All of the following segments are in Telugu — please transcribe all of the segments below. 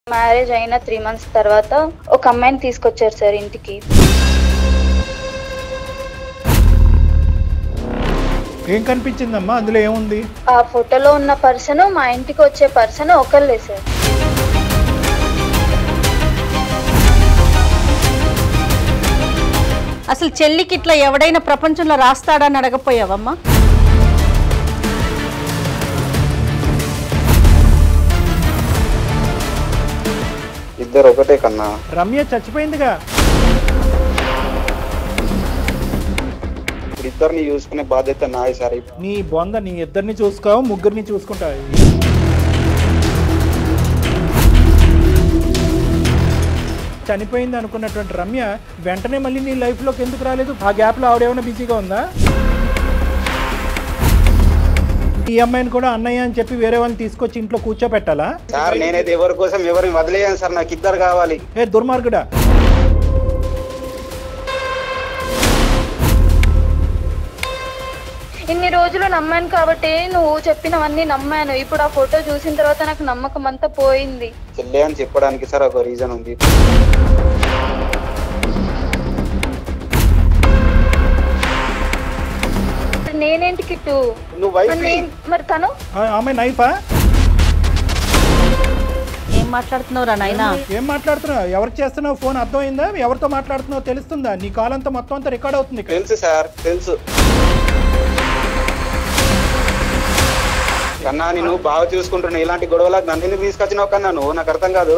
మ్యారేజ్ అయిన త్రీ మంత్స్ తర్వాత ఒక అమ్మాయిని తీసుకొచ్చారు సార్ ఇంటికి ఏం కనిపించిందమ్మా అందులో ఏముంది ఆ ఫోటోలో ఉన్న పర్సన్ మా ఇంటికి వచ్చే పర్సన్ ఒకళ్ళే సార్ అసలు చెల్లికి ఇట్లా ఎవడైనా ప్రపంచంలో రాస్తాడని అడగపోయావమ్మా ఇద్దరు ఒకటే కన్నా రమ్య చచ్చిపోయిందిగా ఇప్పుడు ఇద్దరిని చూసుకునే బాధ్యత నాది సార్ నీ బొంద నీ ఇద్దరిని చూసుకోవు ముగ్గురిని చూసుకుంటావు చనిపోయింది అనుకున్నటువంటి రమ్య వెంటనే మళ్ళీ నీ లైఫ్లోకి ఎందుకు రాలేదు ఆ గ్యాప్లో ఆవిడేమైనా బిజీగా ఉందా ఈ అమ్మాయిని కూడా అన్నయ్య అని చెప్పి వేరే వాళ్ళని తీసుకొచ్చి ఇంట్లో కూర్చోపెట్టాలా సార్ నేనైతే ఎవరి కోసం ఎవరిని వదిలేయను సార్ నాకు ఇద్దరు కావాలి ఏ దుర్మార్గుడా ఇన్ని రోజులు నమ్మాను కాబట్టి నువ్వు చెప్పినవన్నీ నమ్మాను ఇప్పుడు ఆ ఫోటో చూసిన తర్వాత నాకు నమ్మకం అంతా పోయింది చెల్లె అని చెప్పడానికి సార్ ఒక రీజన్ ఉంది మరి నేనేంటి కిట్టు నువ్వు మరి వైఫ్ నేను- మరి తను ఆ అమ్మాయి నైఫా ఏం మాట్లాడుతున్నావురా నాయనా ఏం మాట్లాడుతున్నావు ఎవరికి చేస్తున్నావు ఫోన్ అర్థమైందా ఎవరితో మాట్లాడుతున్నావు తెలుస్తుందా నీ కాల్ అంతా మొత్తం అంతా రికార్డ్ అవుతుంది ఇక్కడ తెలుసు సార్ తెలుసు కన్నా నేను బాగా చూసుకుంటున్నా ఇలాంటి గొడవలకు నన్ను ఎందుకు తీసుకొచ్చినావు కన్నా నువ్వు నాకు అర్థం కాదు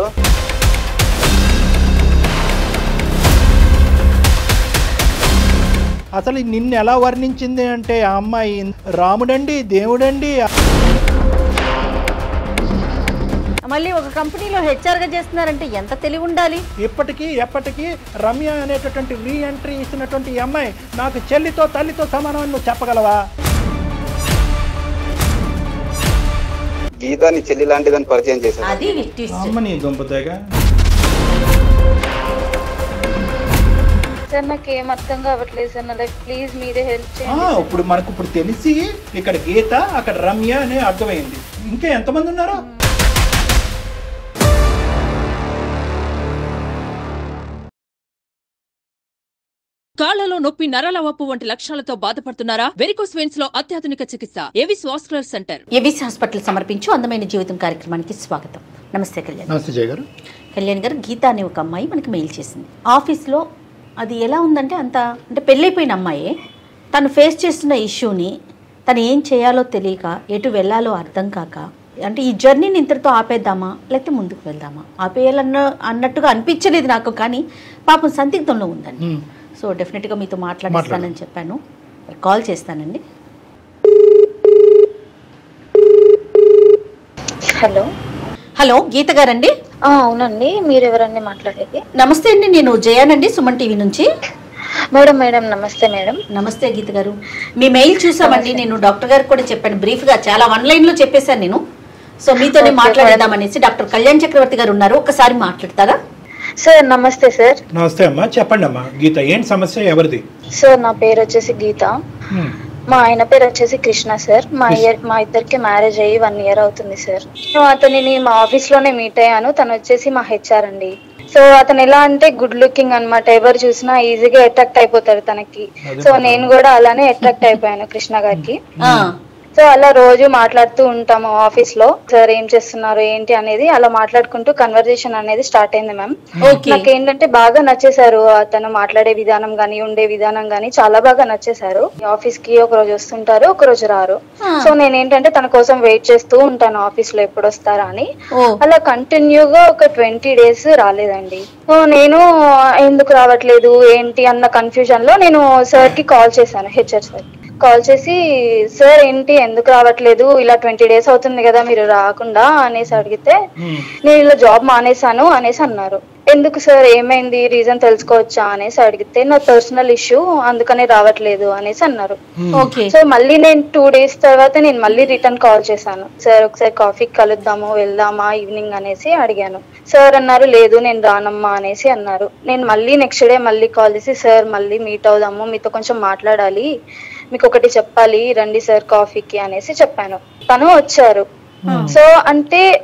అసలు నిన్ను ఎలా వర్ణించింది అంటే ఆ అమ్మాయి రాముడండి దేవుడండి మళ్ళీ ఒక కంపెనీలో హెచ్ఆర్ గా చేస్తున్నారంటే ఎంత తెలివి ఉండాలి ఇప్పటికీ ఎప్పటికీ రమ్య అనేటటువంటి రీ ఎంట్రీ ఇచ్చినటువంటి ఈ అమ్మాయి నాకు చెల్లితో తల్లితో సమానం అని నువ్వు చెప్పగలవా గీత నీ చెల్లి లాంటిదని పరిచయం చేశాను అది twist. అమ్మ నీ దుంపతేగా సార్ నాకు ఏం అర్థం కావట్లేదు సార్ నా లైఫ్ ప్లీజ్ మీరే హెల్ప్ ఆ, చేయండి సార్. ఇప్పుడు మనకు ఇప్పుడు తెలిసి ఇక్కడ గీత అక్కడ రమ్య అనే అర్థమైంది ఇంకా ఎంతమంది ఉన్నారు కాళ్లలో నొప్పి నరాల వాపు వంటి లక్షణాలతో బాధపడుతున్నారా వెరికోస్ వెయిన్స్ లో అత్యాధునిక చికిత్స Avis vascular centre ABC hospital సమర్పించు అందమైన జీవితం కార్యక్రమానికి స్వాగతం నమస్తే కళ్యాణ్ నమస్తే జయ గారు కళ్యాణ్ గారు గీత అనే ఒక అమ్మాయి మనకి మెయిల్ చేసింది ఆఫీస్లో అది ఎలా ఉందంటే అంత అంటే పెళ్ళైపోయిన అమ్మాయే తను ఫేస్ చేస్తున్న ఇష్యూని తను ఏం చేయాలో తెలియక ఎటు వెళ్ళాలో అర్థం కాక అంటే ఈ జర్నీని ఇంతటితో ఆపేద్దామా లేకపోతే ముందుకు వెళ్దామా ఆపేయాలన్న అన్నట్టుగా అనిపించలేదు నాకు కానీ పాపం సందిగ్ధంలో ఉందండి ఉమ్. సో డెఫినెట్గా మీతో మాట్లాడిస్తానని చెప్పాను కాల్ చేస్తానండి హలో హలో గీత గారండి ఆ, అవునండి మీరు ఎవరండి మాట్లాడేది నమస్తే అండి నేను జయానండి సుమన్ టీవీ నుంచి మేడం మేడం నమస్తే మేడం నమస్తే గీత గారు మీ మెయిల్ చూసామండి నేను డాక్టర్ గారికి కూడా చెప్పాను బ్రీఫ్ గా చాలా వన్ లైన్ లో చెప్పేశాను నేను సో మీతోనే Okay, మాట్లాడేద్దామనేసి డాక్టర్ కళ్యాణ్ చక్రవర్తి గారు ఉన్నారు ఒకసారి మాట్లాడతారా సార్ నమస్తే సార్ నమస్తే అమ్మా చెప్పండి అమ్మా గీత ఏంటి సమస్య ఎవరిది సార్ నా పేరు వచ్చేసి గీత ఉమ్. మా ఆయన పేరు వచ్చేసి కృష్ణ సార్ మా ఇయర్ మా ఇద్దరికి మ్యారేజ్ అయ్యి వన్ ఇయర్ అవుతుంది సార్ సో అతనిని మా ఆఫీస్ లోనే మీట్ అయ్యాను తను వచ్చేసి మా హెచ్ఆర్ అండి సో అతను ఎలా అంటే గుడ్ లుకింగ్ అన్నమాట ఎవరు చూసినా ఈజీగా అట్రాక్ట్ అయిపోతారు తనకి సో నేను కూడా అలానే అట్రాక్ట్ అయిపోయాను కృష్ణ గారికి ఆ, సో అలా రోజు మాట్లాడుతూ ఉంటాము ఆఫీస్ లో సార్ ఏం చేస్తున్నారు ఏంటి అనేది అలా మాట్లాడుకుంటూ కన్వర్జేషన్ అనేది స్టార్ట్ అయింది మ్యామ్ ఓకే నాకు ఏంటంటే బాగా నచ్చేశారు అతను మాట్లాడే విధానం గానీ ఉండే విధానం గానీ చాలా బాగా నచ్చేశారు ఆఫీస్ కి ఒక రోజు వస్తుంటారు ఒక రోజు రారు ఆ. సో నేను ఏంటంటే తన కోసం వెయిట్ చేస్తూ ఉంటాను ఆఫీస్ లో ఎప్పుడు వస్తారా అని ఓ అలా కంటిన్యూగా ఒక ట్వంటీ డేస్ రాలేదండి సో నేను ఎందుకు రావట్లేదు ఏంటి అన్న కన్ఫ్యూజన్ లో నేను సార్ కి కాల్ చేశాను హెచ్ఆర్ సార్ కాల్ చేసి సార్ ఏంటి ఎందుకు రావట్లేదు ఇలా ట్వంటీ డేస్ అవుతుంది కదా మీరు రాకుండా అనేసి అడిగితే ఉమ్. నేను ఇలా జాబ్ మానేశాను అనేసి అన్నారు ఎందుకు సార్ ఏమైంది రీజన్ తెలుసుకోవచ్చా అనేసి అడిగితే నా పర్సనల్ ఇష్యూ అందుకనే రావట్లేదు అనేసి అన్నారు ఓకే సో మళ్ళీ నేను టూ డేస్ తర్వాత నేను మళ్ళీ రిటర్న్ కాల్ చేశాను సార్ ఒకసారి కాఫీకి కలుద్దాము వెళ్దామా ఈవినింగ్ అనేసి అడిగాను సార్ అన్నారు లేదు నేను రానమ్మా అనేసి అన్నారు నేను మళ్ళీ నెక్స్ట్ డే మళ్ళీ కాల్ చేసి సార్ మళ్ళీ మీట్ అవుదాము మీతో కొంచెం మాట్లాడాలి మీకు ఒకటి చెప్పాలి రండి సార్ కాఫీకి అనేసి చెప్పాను తను వచ్చారు సో అంటే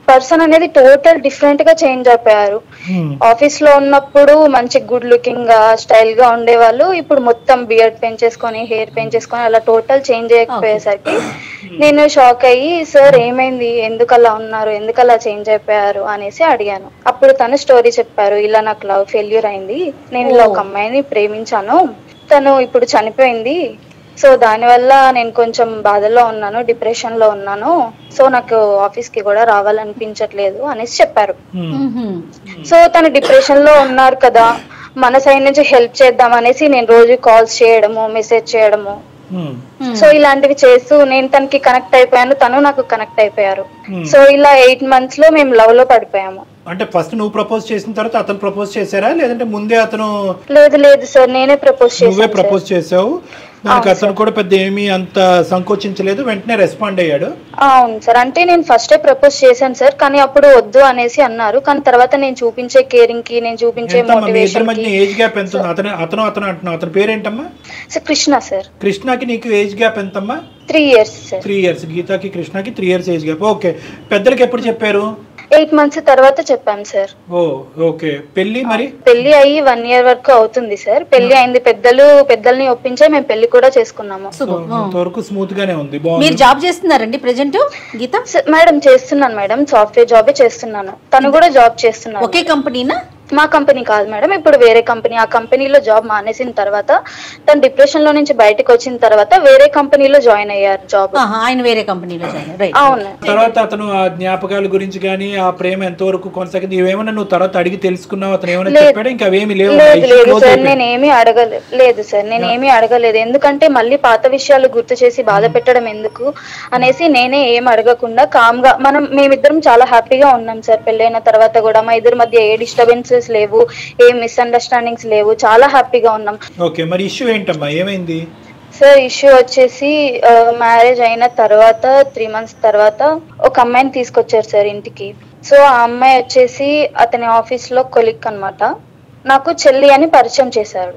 పర్సన్ అనేది టోటల్ డిఫరెంట్ గా చేంజ్ అయిపోయారు Hmm. ఆఫీస్ లో ఉన్నప్పుడు మంచి గుడ్ లుకింగ్ గా స్టైల్ గా ఉండేవాళ్ళు ఇప్పుడు మొత్తం బియర్డ్ పెంచేసుకొని హెయిర్ పెంచేసుకొని అలా టోటల్ చేంజ్ అయిపోయేసరికి నేను షాక్ అయ్యి సార్ ఏమైంది ఎందుకు అలా ఉన్నారు ఎందుకు అలా చేంజ్ అయిపోయారు అనేసి అడిగాను అప్పుడు తను స్టోరీ చెప్పారు ఇలా నాకు లవ్ ఫెయిల్యూర్ అయింది నేను ఇలా ఒక అమ్మాయిని ప్రేమించాను తను ఇప్పుడు చనిపోయింది సో దానివల్ల నేను కొంచెం బాధలో ఉన్నాను డిప్రెషన్ లో ఉన్నాను సో నాకు ఆఫీస్ కి కూడా రావాలనిపించట్లేదు అనేసి చెప్పారు మ్మ్హ్మ్. సో తను డిప్రెషన్ లో ఉన్నారు కదా మన సైడ్ నుంచి హెల్ప్ చేద్దాం అనేసి నేను రోజు కాల్స్ చేయడము మెసేజ్ చేయడము Hmm. సో ఇలాంటివి చేస్తూ నేను తనకి కనెక్ట్ అయిపోయాను తను నాకు కనెక్ట్ అయిపోయారు Hmm. సో ఇలా ఎయిట్ మంత్స్ లో మేము లవ్ లో పడిపోయాము అంటే ఫస్ట్ నువ్వు ప్రపోజ్ చేసిన తర్వాత అతను ప్రపోజ్ చేశారా లేదంటే ముందే అతను లేదు లేదు సార్ నేనే ప్రపోజ్ నువ్వే చేశాను ప్రపోజ్ సార్. చేసావు దానికి అవును అతను కూడా పెద్ద ఏమీ అంత సంకోచించలేదు వెంటనే రెస్పాండ్ అయ్యాడు అవును సార్ అంటే నేను ఫస్టే ప్రపోజ్ చేశాను సార్ కానీ అప్పుడు వద్దు అనేసి అన్నారు కానీ తర్వాత నేను చూపించే కేరింగ్ కి నేను చూపించే ఎంతమ్మా మీ ఇద్దరి మోటివేషన్ మధ్య కి ఏజ్ గ్యాప్ ఎంత ఉంది అతను అతను అతను అంటున్నావు అతని పేరేంటమ్మా సార్ కృష్ణ సార్ కృష్ణకి నీకు ఏజ్ గ్యాప్ ఎంతమ్మా three years sir three years గీతాకి కృష్ణకి three years age gap okay పెద్దలకి ఎప్పుడు చెప్పారు ఎయిట్ మంత్స్ తర్వాత చెప్పాను సార్ ఓ ఓకే పెళ్ళి మరి పెళ్లి అయ్యి వన్ ఇయర్ వరకు అవుతుంది సార్ పెళ్లి అయింది పెద్దలు పెద్దల్ని ఒప్పించే మేము పెళ్లి కూడా చేసుకున్నాము శుభం ఆ. ఇంతవరకు స్మూత్ గానే ఉంది మీరు బాగుంది జాబ్ చేస్తున్నారండి ప్రజెంట్ గీత స- మేడం చేస్తున్నాను మేడం సాఫ్ట్వేర్ జాబే చేస్తున్నాను తను కూడా జాబ్ చేస్తున్నాను ఒకే కంపెనీనా మా కంపెనీ కాదు మేడం ఇప్పుడు వేరే కంపెనీ ఆ కంపెనీలో జాబ్ మానేసిన తర్వాత తను డిప్రెషన్ లో నుంచి బయటకు వచ్చిన తర్వాత వేరే కంపెనీలో జాయిన్ అయ్యారు జాబ్ ఆహా, ఆయన వేరే కంపెనీలో జాయిన్ రైట్ అవును తర్వాత అతను ఆ జ్ఞాపకాల గురించి కానీ ఆ ప్రేమ ఎంతవరకు కొనసాగింది ఇవేమన్నా నువ్వు తర్వాత అడిగి తెలుసుకున్నావు అతను ఏమైనా లేదు. చెప్పాడా ఇంకా అవేమి లేవు లేదు issue లేదు close సార్ అయిపోయింది. నేను ఏమీ అడగలేదు లేదు సార్ నేను ఏమీ అడగలేదు ఎందుకంటే మళ్ళీ పాత విషయాలు గుర్తు చేసి బాధ పెట్టడం ఎందుకు అనేసి నేనే ఏం అడగకుండా కామ్ గా మనం మేమిద్దరం చాలా హ్యాపీగా ఉన్నాం సార్ పెళ్ళైన తర్వాత కూడా మా ఇద్దరి మధ్య ఏ డిస్టర్బెన్సెస్ లేవు ఏ మిస్అండర్స్టాండింగ్స్ లేవు చాలా హ్యాపీగా ఉన్నాం ఓకే మరి ఇష్యూ ఏంటమ్మా ఏమైంది సార్ ఇష్యూ వచ్చేసి మ్యారేజ్ అయిన తర్వాత త్రీ మంత్స్ తర్వాత ఒక అమ్మాయిని తీసుకొచ్చారు సార్ ఇంటికి సో ఆ అమ్మాయి వచ్చేసి అతని ఆఫీస్ లో కొలిక్ అన్నమాట నాకు చెల్లి అని పరిచయం చేశారు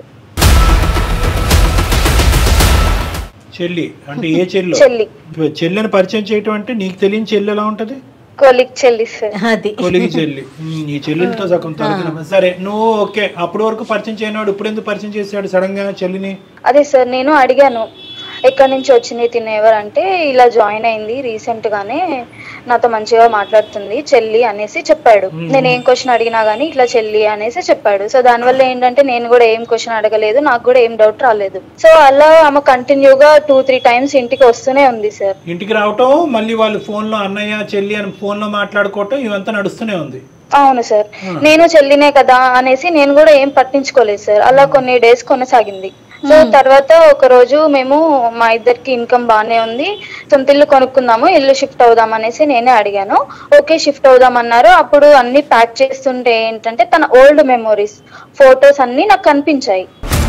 చెల్లి అంటే ఏ చెల్లి చెల్లి చెల్లిని పరిచయం చేయటం అంటే నీకు తెలియని చెల్లి ఎలా ఉంటది కొలిక్ చెల్లి సార్ అది కొలిగి చెల్లి ఉమ్, ఈ చెల్లెలతో సగం తలకిన సరే నువ్వు ఓకే అప్పటి వరకు పరిచయం చేయనాడు ఇప్పుడు ఎందుకు పరిచయం చేశాడు సడన్ గా చెల్లిని అదే సార్ నేను అడిగాను ఎక్కడి నుంచి వచ్చింది తిన్న ఎవరంటే ఇలా జాయిన్ అయింది రీసెంట్ గానే నాతో మంచిగా మాట్లాడుతుంది చెల్లి అనేసి చెప్పాడు నేను ఏం క్వశ్చన్ అడిగినా గానీ ఇట్లా చెల్లి అనేసి చెప్పాడు సో దానివల్ల ఏంటంటే నేను కూడా ఏం క్వశ్చన్ అడగలేదు నాకు కూడా ఏం డౌట్ రాలేదు సో అలా ఆమె కంటిన్యూగా టూ త్రీ టైమ్స్ ఇంటికి వస్తూనే ఉంది సార్ ఇంటికి రావటం మళ్ళీ వాళ్ళు ఫోన్ లో అన్నయ్య చెల్లి అని ఫోన్ లో మాట్లాడుకోవటం ఇవంతా నడుస్తూనే ఉంది అవును సార్ నేను చెల్లినే కదా అనేసి నేను కూడా ఏం పట్టించుకోలేదు సార్ అలా కొన్ని డేస్ కొనసాగింది సో తర్వాత ఒక రోజు మేము మా ఇద్దరికి ఇన్కమ్ బాగానే ఉంది సొంత ఇల్లు కొనుక్కుందాము ఇల్లు షిఫ్ట్ అవుదాం అనేసి నేనే అడిగాను ఓకే షిఫ్ట్ అవుదాం అన్నారు అప్పుడు అన్ని ప్యాక్ చేస్తుంటే ఏంటంటే తన ఓల్డ్ మెమోరీస్ ఫొటోస్ అన్ని నాకు కనిపించాయి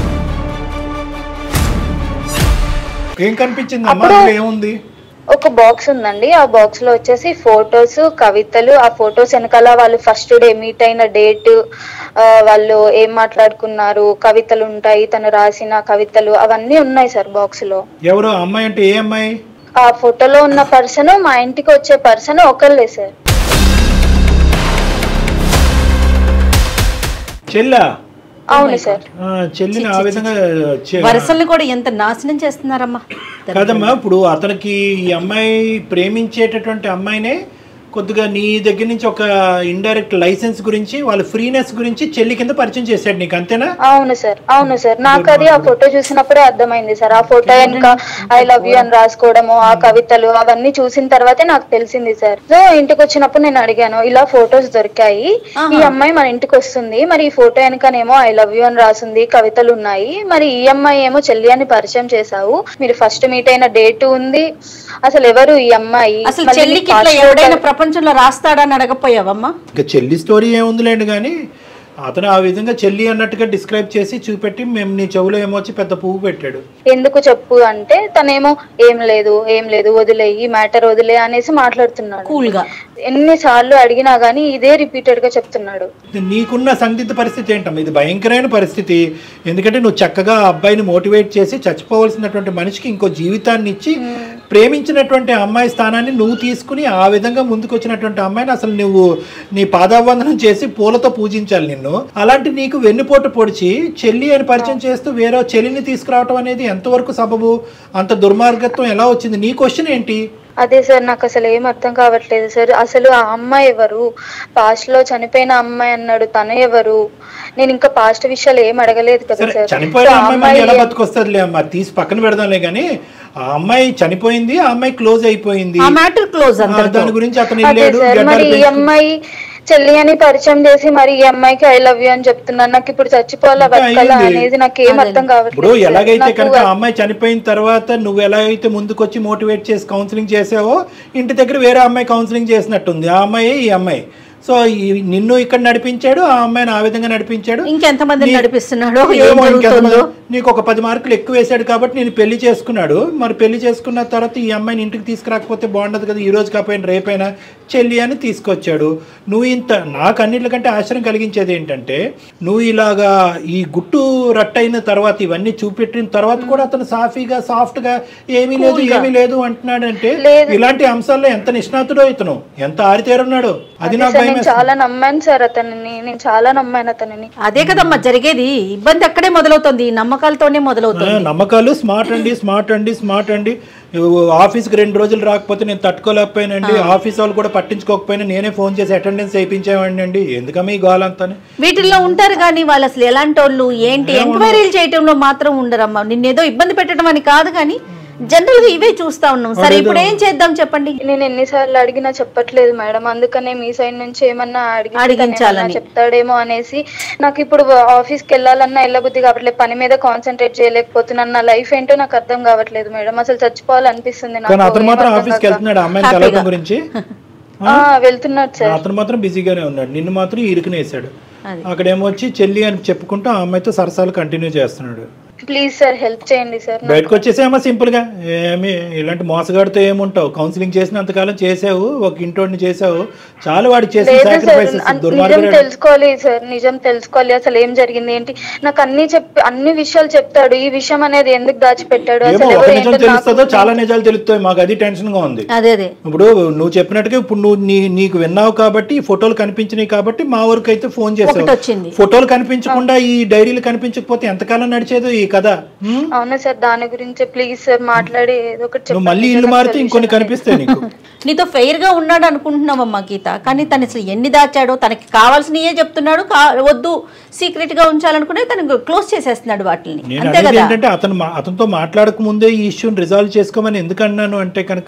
ఏం కనిపించింది అమ్మా అప్పుడు- అందులో ఏముంది ఒక బాక్స్ ఉందండి ఆ బాక్స్ లో వచ్చేసి ఫొటోస్ కవితలు ఆ ఫొటోస్ వెనకాల వాళ్ళు ఫస్ట్ డే మీట్ అయిన డేట్ వాళ్ళు ఏం మాట్లాడుకున్నారు కవితలు ఉంటాయి తను రాసిన కవితలు అవన్నీ ఉన్నాయి సార్ బాక్స్ లో ఎవరు ఆ అమ్మాయి అంటే ఏ అమ్మాయి ఆ ఫోటోలో ఉన్న పర్సన్ మా ఇంటికి వచ్చే పర్సన్ ఒకళ్ళే సార్ చెల్లా అవును సార్ ఆ, చెల్లిని ఆ విధంగా చే- వరసల్ని కూడా ఎంత నాశనం చేస్తున్నారమ్మా కాదమ్మా ఇప్పుడు అతనికి ఈ అమ్మాయి ప్రేమించేటటువంటి అమ్మాయినే కొద్దిగా నీ దగ్గర నుంచి ఒక ఇండైరెక్ట్ లైసెన్స్ గురించి వాళ్ళ ఫ్రీనెస్ గురించి చెల్లి కింద పరిచయం చేశాడు నీకు అంతేనా అవును సార్ అవును సార్ నాకు అది ఆ ఫోటో చూసినప్పుడే అర్థమైంది సార్ ఆ ఫోటో వెనుక ఐ లవ్ యూ అని రాసుకోవడము ఆ కవితలు అవన్నీ చూసిన తర్వాతే నాకు తెలిసింది సార్ సో ఇంటికి వచ్చినప్పుడు నేను అడిగాను ఇలా ఫొటోస్ దొరికాయి ఈ అమ్మాయి మన ఇంటికి వస్తుంది మరి ఈ ఫోటో వెనకనేమో ఐ లవ్ యూ అని రాసింది కవితలు ఉన్నాయి మరి ఈ అమ్మాయి ఏమో చెల్లి అని పరిచయం చేశావు మీరు ఫస్ట్ మీట్ అయిన డేట్ ఉంది అసలు ఎవరు ఈ అమ్మాయి అసలు మళ్ళీ చెల్లికి మీ ఇట్లా passport ఎవడైనా ప్రపంచంలో రాస్తాడని అడగపోయావమ్మా ఇంకా చెల్లి స్టోరీ ఏముందిలేండి కానీ అతను ఆ విధంగా చెల్లి అన్నట్టుగా డిస్క్రైబ్ చేసి చూపెట్టి మేము నీ చెవులో ఏమో వచ్చి పెద్ద పువ్వు పెట్టాడు ఎందుకు చెప్పు అంటే తనేమో ఏం లేదు ఏం లేదు వదిలే ఈ మ్యాటర్ వదిలే అనేసి మాట్లాడుతున్నాడు కూల్ గా ఎన్నిసార్లు అడిగినా గానీ ఇదే రిపీటెడ్ గా చెప్తున్నాడు నీకున్న సందిగ్ధ పరిస్థితి ఏంటమ్మా ఇది భయంకరమైన పరిస్థితి ఎందుకంటే నువ్వు చక్కగా ఆ అబ్బాయిని మోటివేట్ చేసి చచ్చిపోవలసినటువంటి మనిషికి ఇంకో జీవితాన్ని ఇచ్చి ప్రేమించినటువంటి అమ్మాయి స్థానాన్ని నువ్వు తీసుకుని ఆ విధంగా ముందుకు వచ్చినటువంటి అమ్మాయిని అసలు నువ్వు నీ పాదావందనం చేసి పూలతో పూజించాలి నిన్ను అలాంటి నీకు వెన్నుపోటు పొడిచి చెల్లి అని పరిచయం చేస్తూ వేరే చెల్లిని తీసుకురావటం అనేది ఎంతవరకు సబబు అంత దుర్మార్గత్వం ఎలా వచ్చింది నీ క్వశ్చన్ ఏంటి అదే సార్ నాకు అసలు ఏం అర్థం కావట్లేదు సార్ అసలు ఆ అమ్మాయి ఎవరు పాస్ట్ లో చనిపోయిన అమ్మాయి అన్నాడు తను ఎవరు నేను ఇంకా పాస్ట్ విషయాలు ఏం అడగలేదు కదా సరే సార్ చనిపోయిన సో ఆ అమ్మాయి మళ్ళీ ఎలా అమ్మాయి బతుకొస్తుందిలే అమ్మా తీసి పక్కన పెడదాంలే కానీ ఆ అమ్మాయి చనిపోయింది ఆ అమ్మాయి క్లోజ్ అయిపోయింది ఆ మ్యాటర్ క్లోజ్ ఆ, అంతటితో దాని గురించి అతను అదే వెళ్ళాడు సార్ మరి గడ్డాలు ఈ పెంచుకు- అమ్మాయి చెల్లి అని పరిచయం చేసి మరి ఈ అమ్మాయికి ఐ లవ్ యూ అని చెప్తున్నాను నాకు ఇప్పుడు చచ్చిపోవాలా ఇంకా బతకాలా అయింది. అనేది నాకు ఏం అదే. అర్థం ఇప్పుడు కావట్లేదు సార్. ఎలాగైతే నాకు కనుక ఆ అమ్మాయి చనిపోయిన తర్వాత నువ్వు ఎలాగైతే ముందుకొచ్చి మోటివేట్ చేసి కౌన్సిలింగ్ చేసావో ఇంటి దగ్గర వేరే అమ్మాయి కౌన్సిలింగ్ చేసినట్టుంది ఆ అమ్మాయి ఈ అమ్మాయి సో ఈ- నిన్ను ఇక్కడ నడిపించాడు ఆ అమ్మాయిని ఆ విధంగా నడిపించాడు ఇంకెంతమందిని నీ- నడిపిస్తున్నాడో ఏం ఏమో ఇంకెంతమంది- జరుగుతుందో నీకు ఒక పది మార్కులు ఎక్కువ వేశాడు కాబట్టి నేను పెళ్లి చేసుకున్నాడు మరి పెళ్లి చేసుకున్న తర్వాత ఈ అమ్మాయిని ఇంటికి తీసుకురాకపోతే బాగుండదు కదా ఈ రోజు కాకపోయినా రేపైనా చెల్లి అని తీసుకొచ్చాడు నువ్వు ఇంత నాకు అన్నిటికంటే ఆశ్చర్యం కలిగించేది ఏంటంటే నువ్వు ఇలాగా ఈ గుట్టు రట్టయిన తర్వాత ఇవన్నీ చూపెట్టిన తర్వాత కూడా అతను సాఫీగా సాఫ్ట్ గా ఏమీ లేదు ఏమీ లేదు అంటున్నాడంటే లేదు. ఇలాంటి అంశాల్లో ఎంత నిష్ణాతుడో ఇతను ఎంత ఆరితేరున్నాడు అది అదే నాకు సార్ భయం నేను చాలా నమ్మాను సార్ అతనిని నేను చాలా నమ్మాను అతనిని అదే కదమ్మా జరిగేది ఇబ్బంది అక్కడే మొదలవుతుంది ఈ నమ్మకాలతోనే మొదలవుతుంది ఆ, నమ్మకాలు స్మార్ట్ అండి స్మార్ట్ అండి స్మార్ట్ అండి ఆఫీస్కి రెండు రోజులు రాకపోతే నేను తట్టుకోలేకపోయానండి ఆఫీస్ వాళ్ళు కూడా పట్టించుకోకపోయినా నేనే ఫోన్ చేసి అటెండెన్స్ వేయించేవాడిని అండి ఎందుకమ్మా ఈ గోలంతా వీటిల్లో ఉంటారు కానీ వాళ్ళు అసలు ఎలాంటి వాళ్ళు ఏంటి ఎంక్వైరీలు చేయటంలో మాత్రం ఉండరమ్మా నిన్నేదో ఇబ్బంది పెట్టడం అని కాదు కానీ జనరల్ గా ఇవే చూస్తా ఉన్నాం సరే ఇప్పుడు ఏం చేద్దాం చెప్పండి నేను ఎన్నిసార్లు అడిగినా చెప్పట్లేదు మేడం అందుకనే మీ సైడ్ నుంచి ఏమన్నా అడిగి అడిగించాలని. చెప్తాడేమో అనేసి నాకు ఇప్పుడు ఆఫీస్ కి వెళ్ళాలన్నా వెళ్ళబుద్ధి కావట్లేదు పని మీద కాన్సన్ట్రేట్ చేయలేకపోతున్నాను నా లైఫ్ ఏంటో నాకు అర్థం కావట్లేదు మేడం అసలు చచ్చిపోవాలనిపిస్తుంది కానీ నాకు అతను ఏం మాత్రం అర్థం ఆఫీస్కి కాక. వెళ్తున్నాడు ఆ అమ్మాయిని హ్యాపీగా. కలవడం గురించి ఆ, వెళ్తున్నాడు సార్ అతను మాత్రం బిజీగానే ఉన్నాడు నిన్ను మాత్రం ఇరుకునేసాడు అది. అక్కడేమో వచ్చి చెల్లి అని చెప్పుకుంటూ ఆ అమ్మాయితో సరసాలు కంటిన్యూ చేస్తున్నాడు ప్లీజ్ సార్ హెల్ప్ చేయండి సార్ నాకు. బయటకు వచ్చేసేమో సింపుల్ గా ఏమి ఇలాంటి మోసగాడితో ఏముంటావు కౌన్సిలింగ్ చేసినంతకాలం చేసావు ఒక ఇంటోడిని చేసావు చాలు వాడికి చేసిన లేదు సార్ సాక్రిఫైసెస్ అన్- నిజం దుర్మార్గుడు తెలుసుకోవాలి సార్ నిజం తెలుసుకోవాలి అసలు ఏం జరిగింది ఏంటి నాకు అన్ని చెప్పి అన్ని విషయాలు చెప్తాడు ఈ విషయం అనేది ఎందుకు దాచిపెట్టాడు ఏమో అసలు ఒక ఎవరు నిజం ఏంటో తెలుస్తుందో నాకు- చాలా నిజాలు తెలుస్తాయి మాకు అది టెన్షన్ గా ఉంది అదే అదే ఇప్పుడు నువ్వు చెప్పినట్టుగా ఇప్పుడు నువ్వు నీ నీకు విన్నావు కాబట్టి ఈ ఫోటోలు కనిపించినాయి కాబట్టి మా ఊరికి అయితే ఫోన్ చేసావు ఒకటి వచ్చింది. ఫోటోలు కనిపించకుండా ఈ డైరీలు కనిపించకపోతే ఎంతకాలం నడిచేదో ఈ కథ హ్మ్? అవునా సార్ దాని గురించి ప్లీజ్ సార్ మాట్లాడి ఏదో ఒకటి నువ్వు చెప్పండి మళ్ళీ సార్, ఇల్లు నాకు మారితే solution ఇంకొన్ని అనేది. కనిపిస్తాయి నీకు నీతో ఫెయిర్ గా ఉన్నాడు అనుకుంటున్నావమ్మా గీత కానీ తను అసలు ఎన్ని దాచాడో తనకి కావాల్సినయే చెప్తున్నాడు కా- వద్దు సీక్రెట్ గా ఉంచాలనుకునే తను క్లోజ్ చేసేస్తున్నాడు వాటిని నేను అంతే అనేది కదా ఏంటంటే అతను మా- అతనితో మాట్లాడక ముందే ఈ ఇష్యూని రిజాల్వ్ చేసుకోమని ఎందుకు అన్నాను అంటే కనుక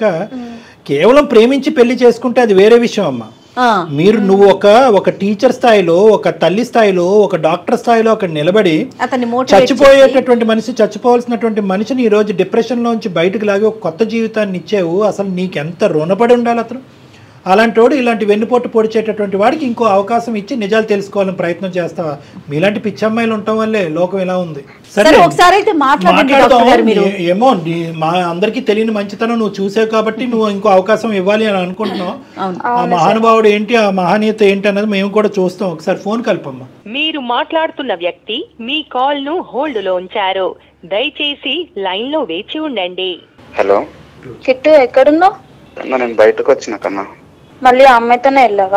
కేవలం ప్రేమించి పెళ్లి చేసుకుంటే అది వేరే విషయం అమ్మా ఆ, మీరు నువ్వు ఒక ఒక టీచర్ స్థాయిలో ఒక తల్లి స్థాయిలో ఒక డాక్టర్ స్థాయిలో అక్కడ నిలబడి అతన్ని మోటివేట్ చచ్చిపోయేటటువంటి మనిషి చచ్చిపోవాల్సినటువంటి మనిషిని ఈ రోజు డిప్రెషన్ లోంచి బయటకు లాగి ఒక కొత్త జీవితాన్ని ఇచ్చేవు అసలు నీకు ఎంత రుణపడి ఉండాలి అతను అలాంటి వాడు ఇలాంటి వెన్నుపోటు పొడిచేటటువంటి వాడికి ఇంకో అవకాశం ఇచ్చి నిజాలు తెలుసుకోవాలని ప్రయత్నం చేస్తావా మీలాంటి పిచ్చమ్మాయిలు ఉండటం వల్లే లోకం ఇలా ఉంది సరే ఒకసారి అయితే మాట్లాడండి డాక్టర్ గారు మీరు ఏ- ఏమో నీ- మా అందరికీ తెలియని మంచితనం నువ్వు చూసావు కాబట్టి నువ్వు ఇంకో అవకాశం ఇవ్వాలి అని అనుకుంటున్నావు అవును. ఆ మహానుభావుడు ఏంటి ఆ మహనీయత ఏంటి అన్నది మేము కూడా చూస్తాం ఒకసారి ఫోన్ కలపమ్మా మీరు మాట్లాడుతున్న వ్యక్తి మీ కాల్ ను హోల్డ్ లో ఉంచారు దయచేసి లైన్ లో వేచి ఉండండి హలో కిట్టు ఎక్కడున్నావు కన్నా నేను బయటకు వచ్చిన కన్నా మళ్ళీ ఆ అమ్మాయితోనే వెళ్ళావా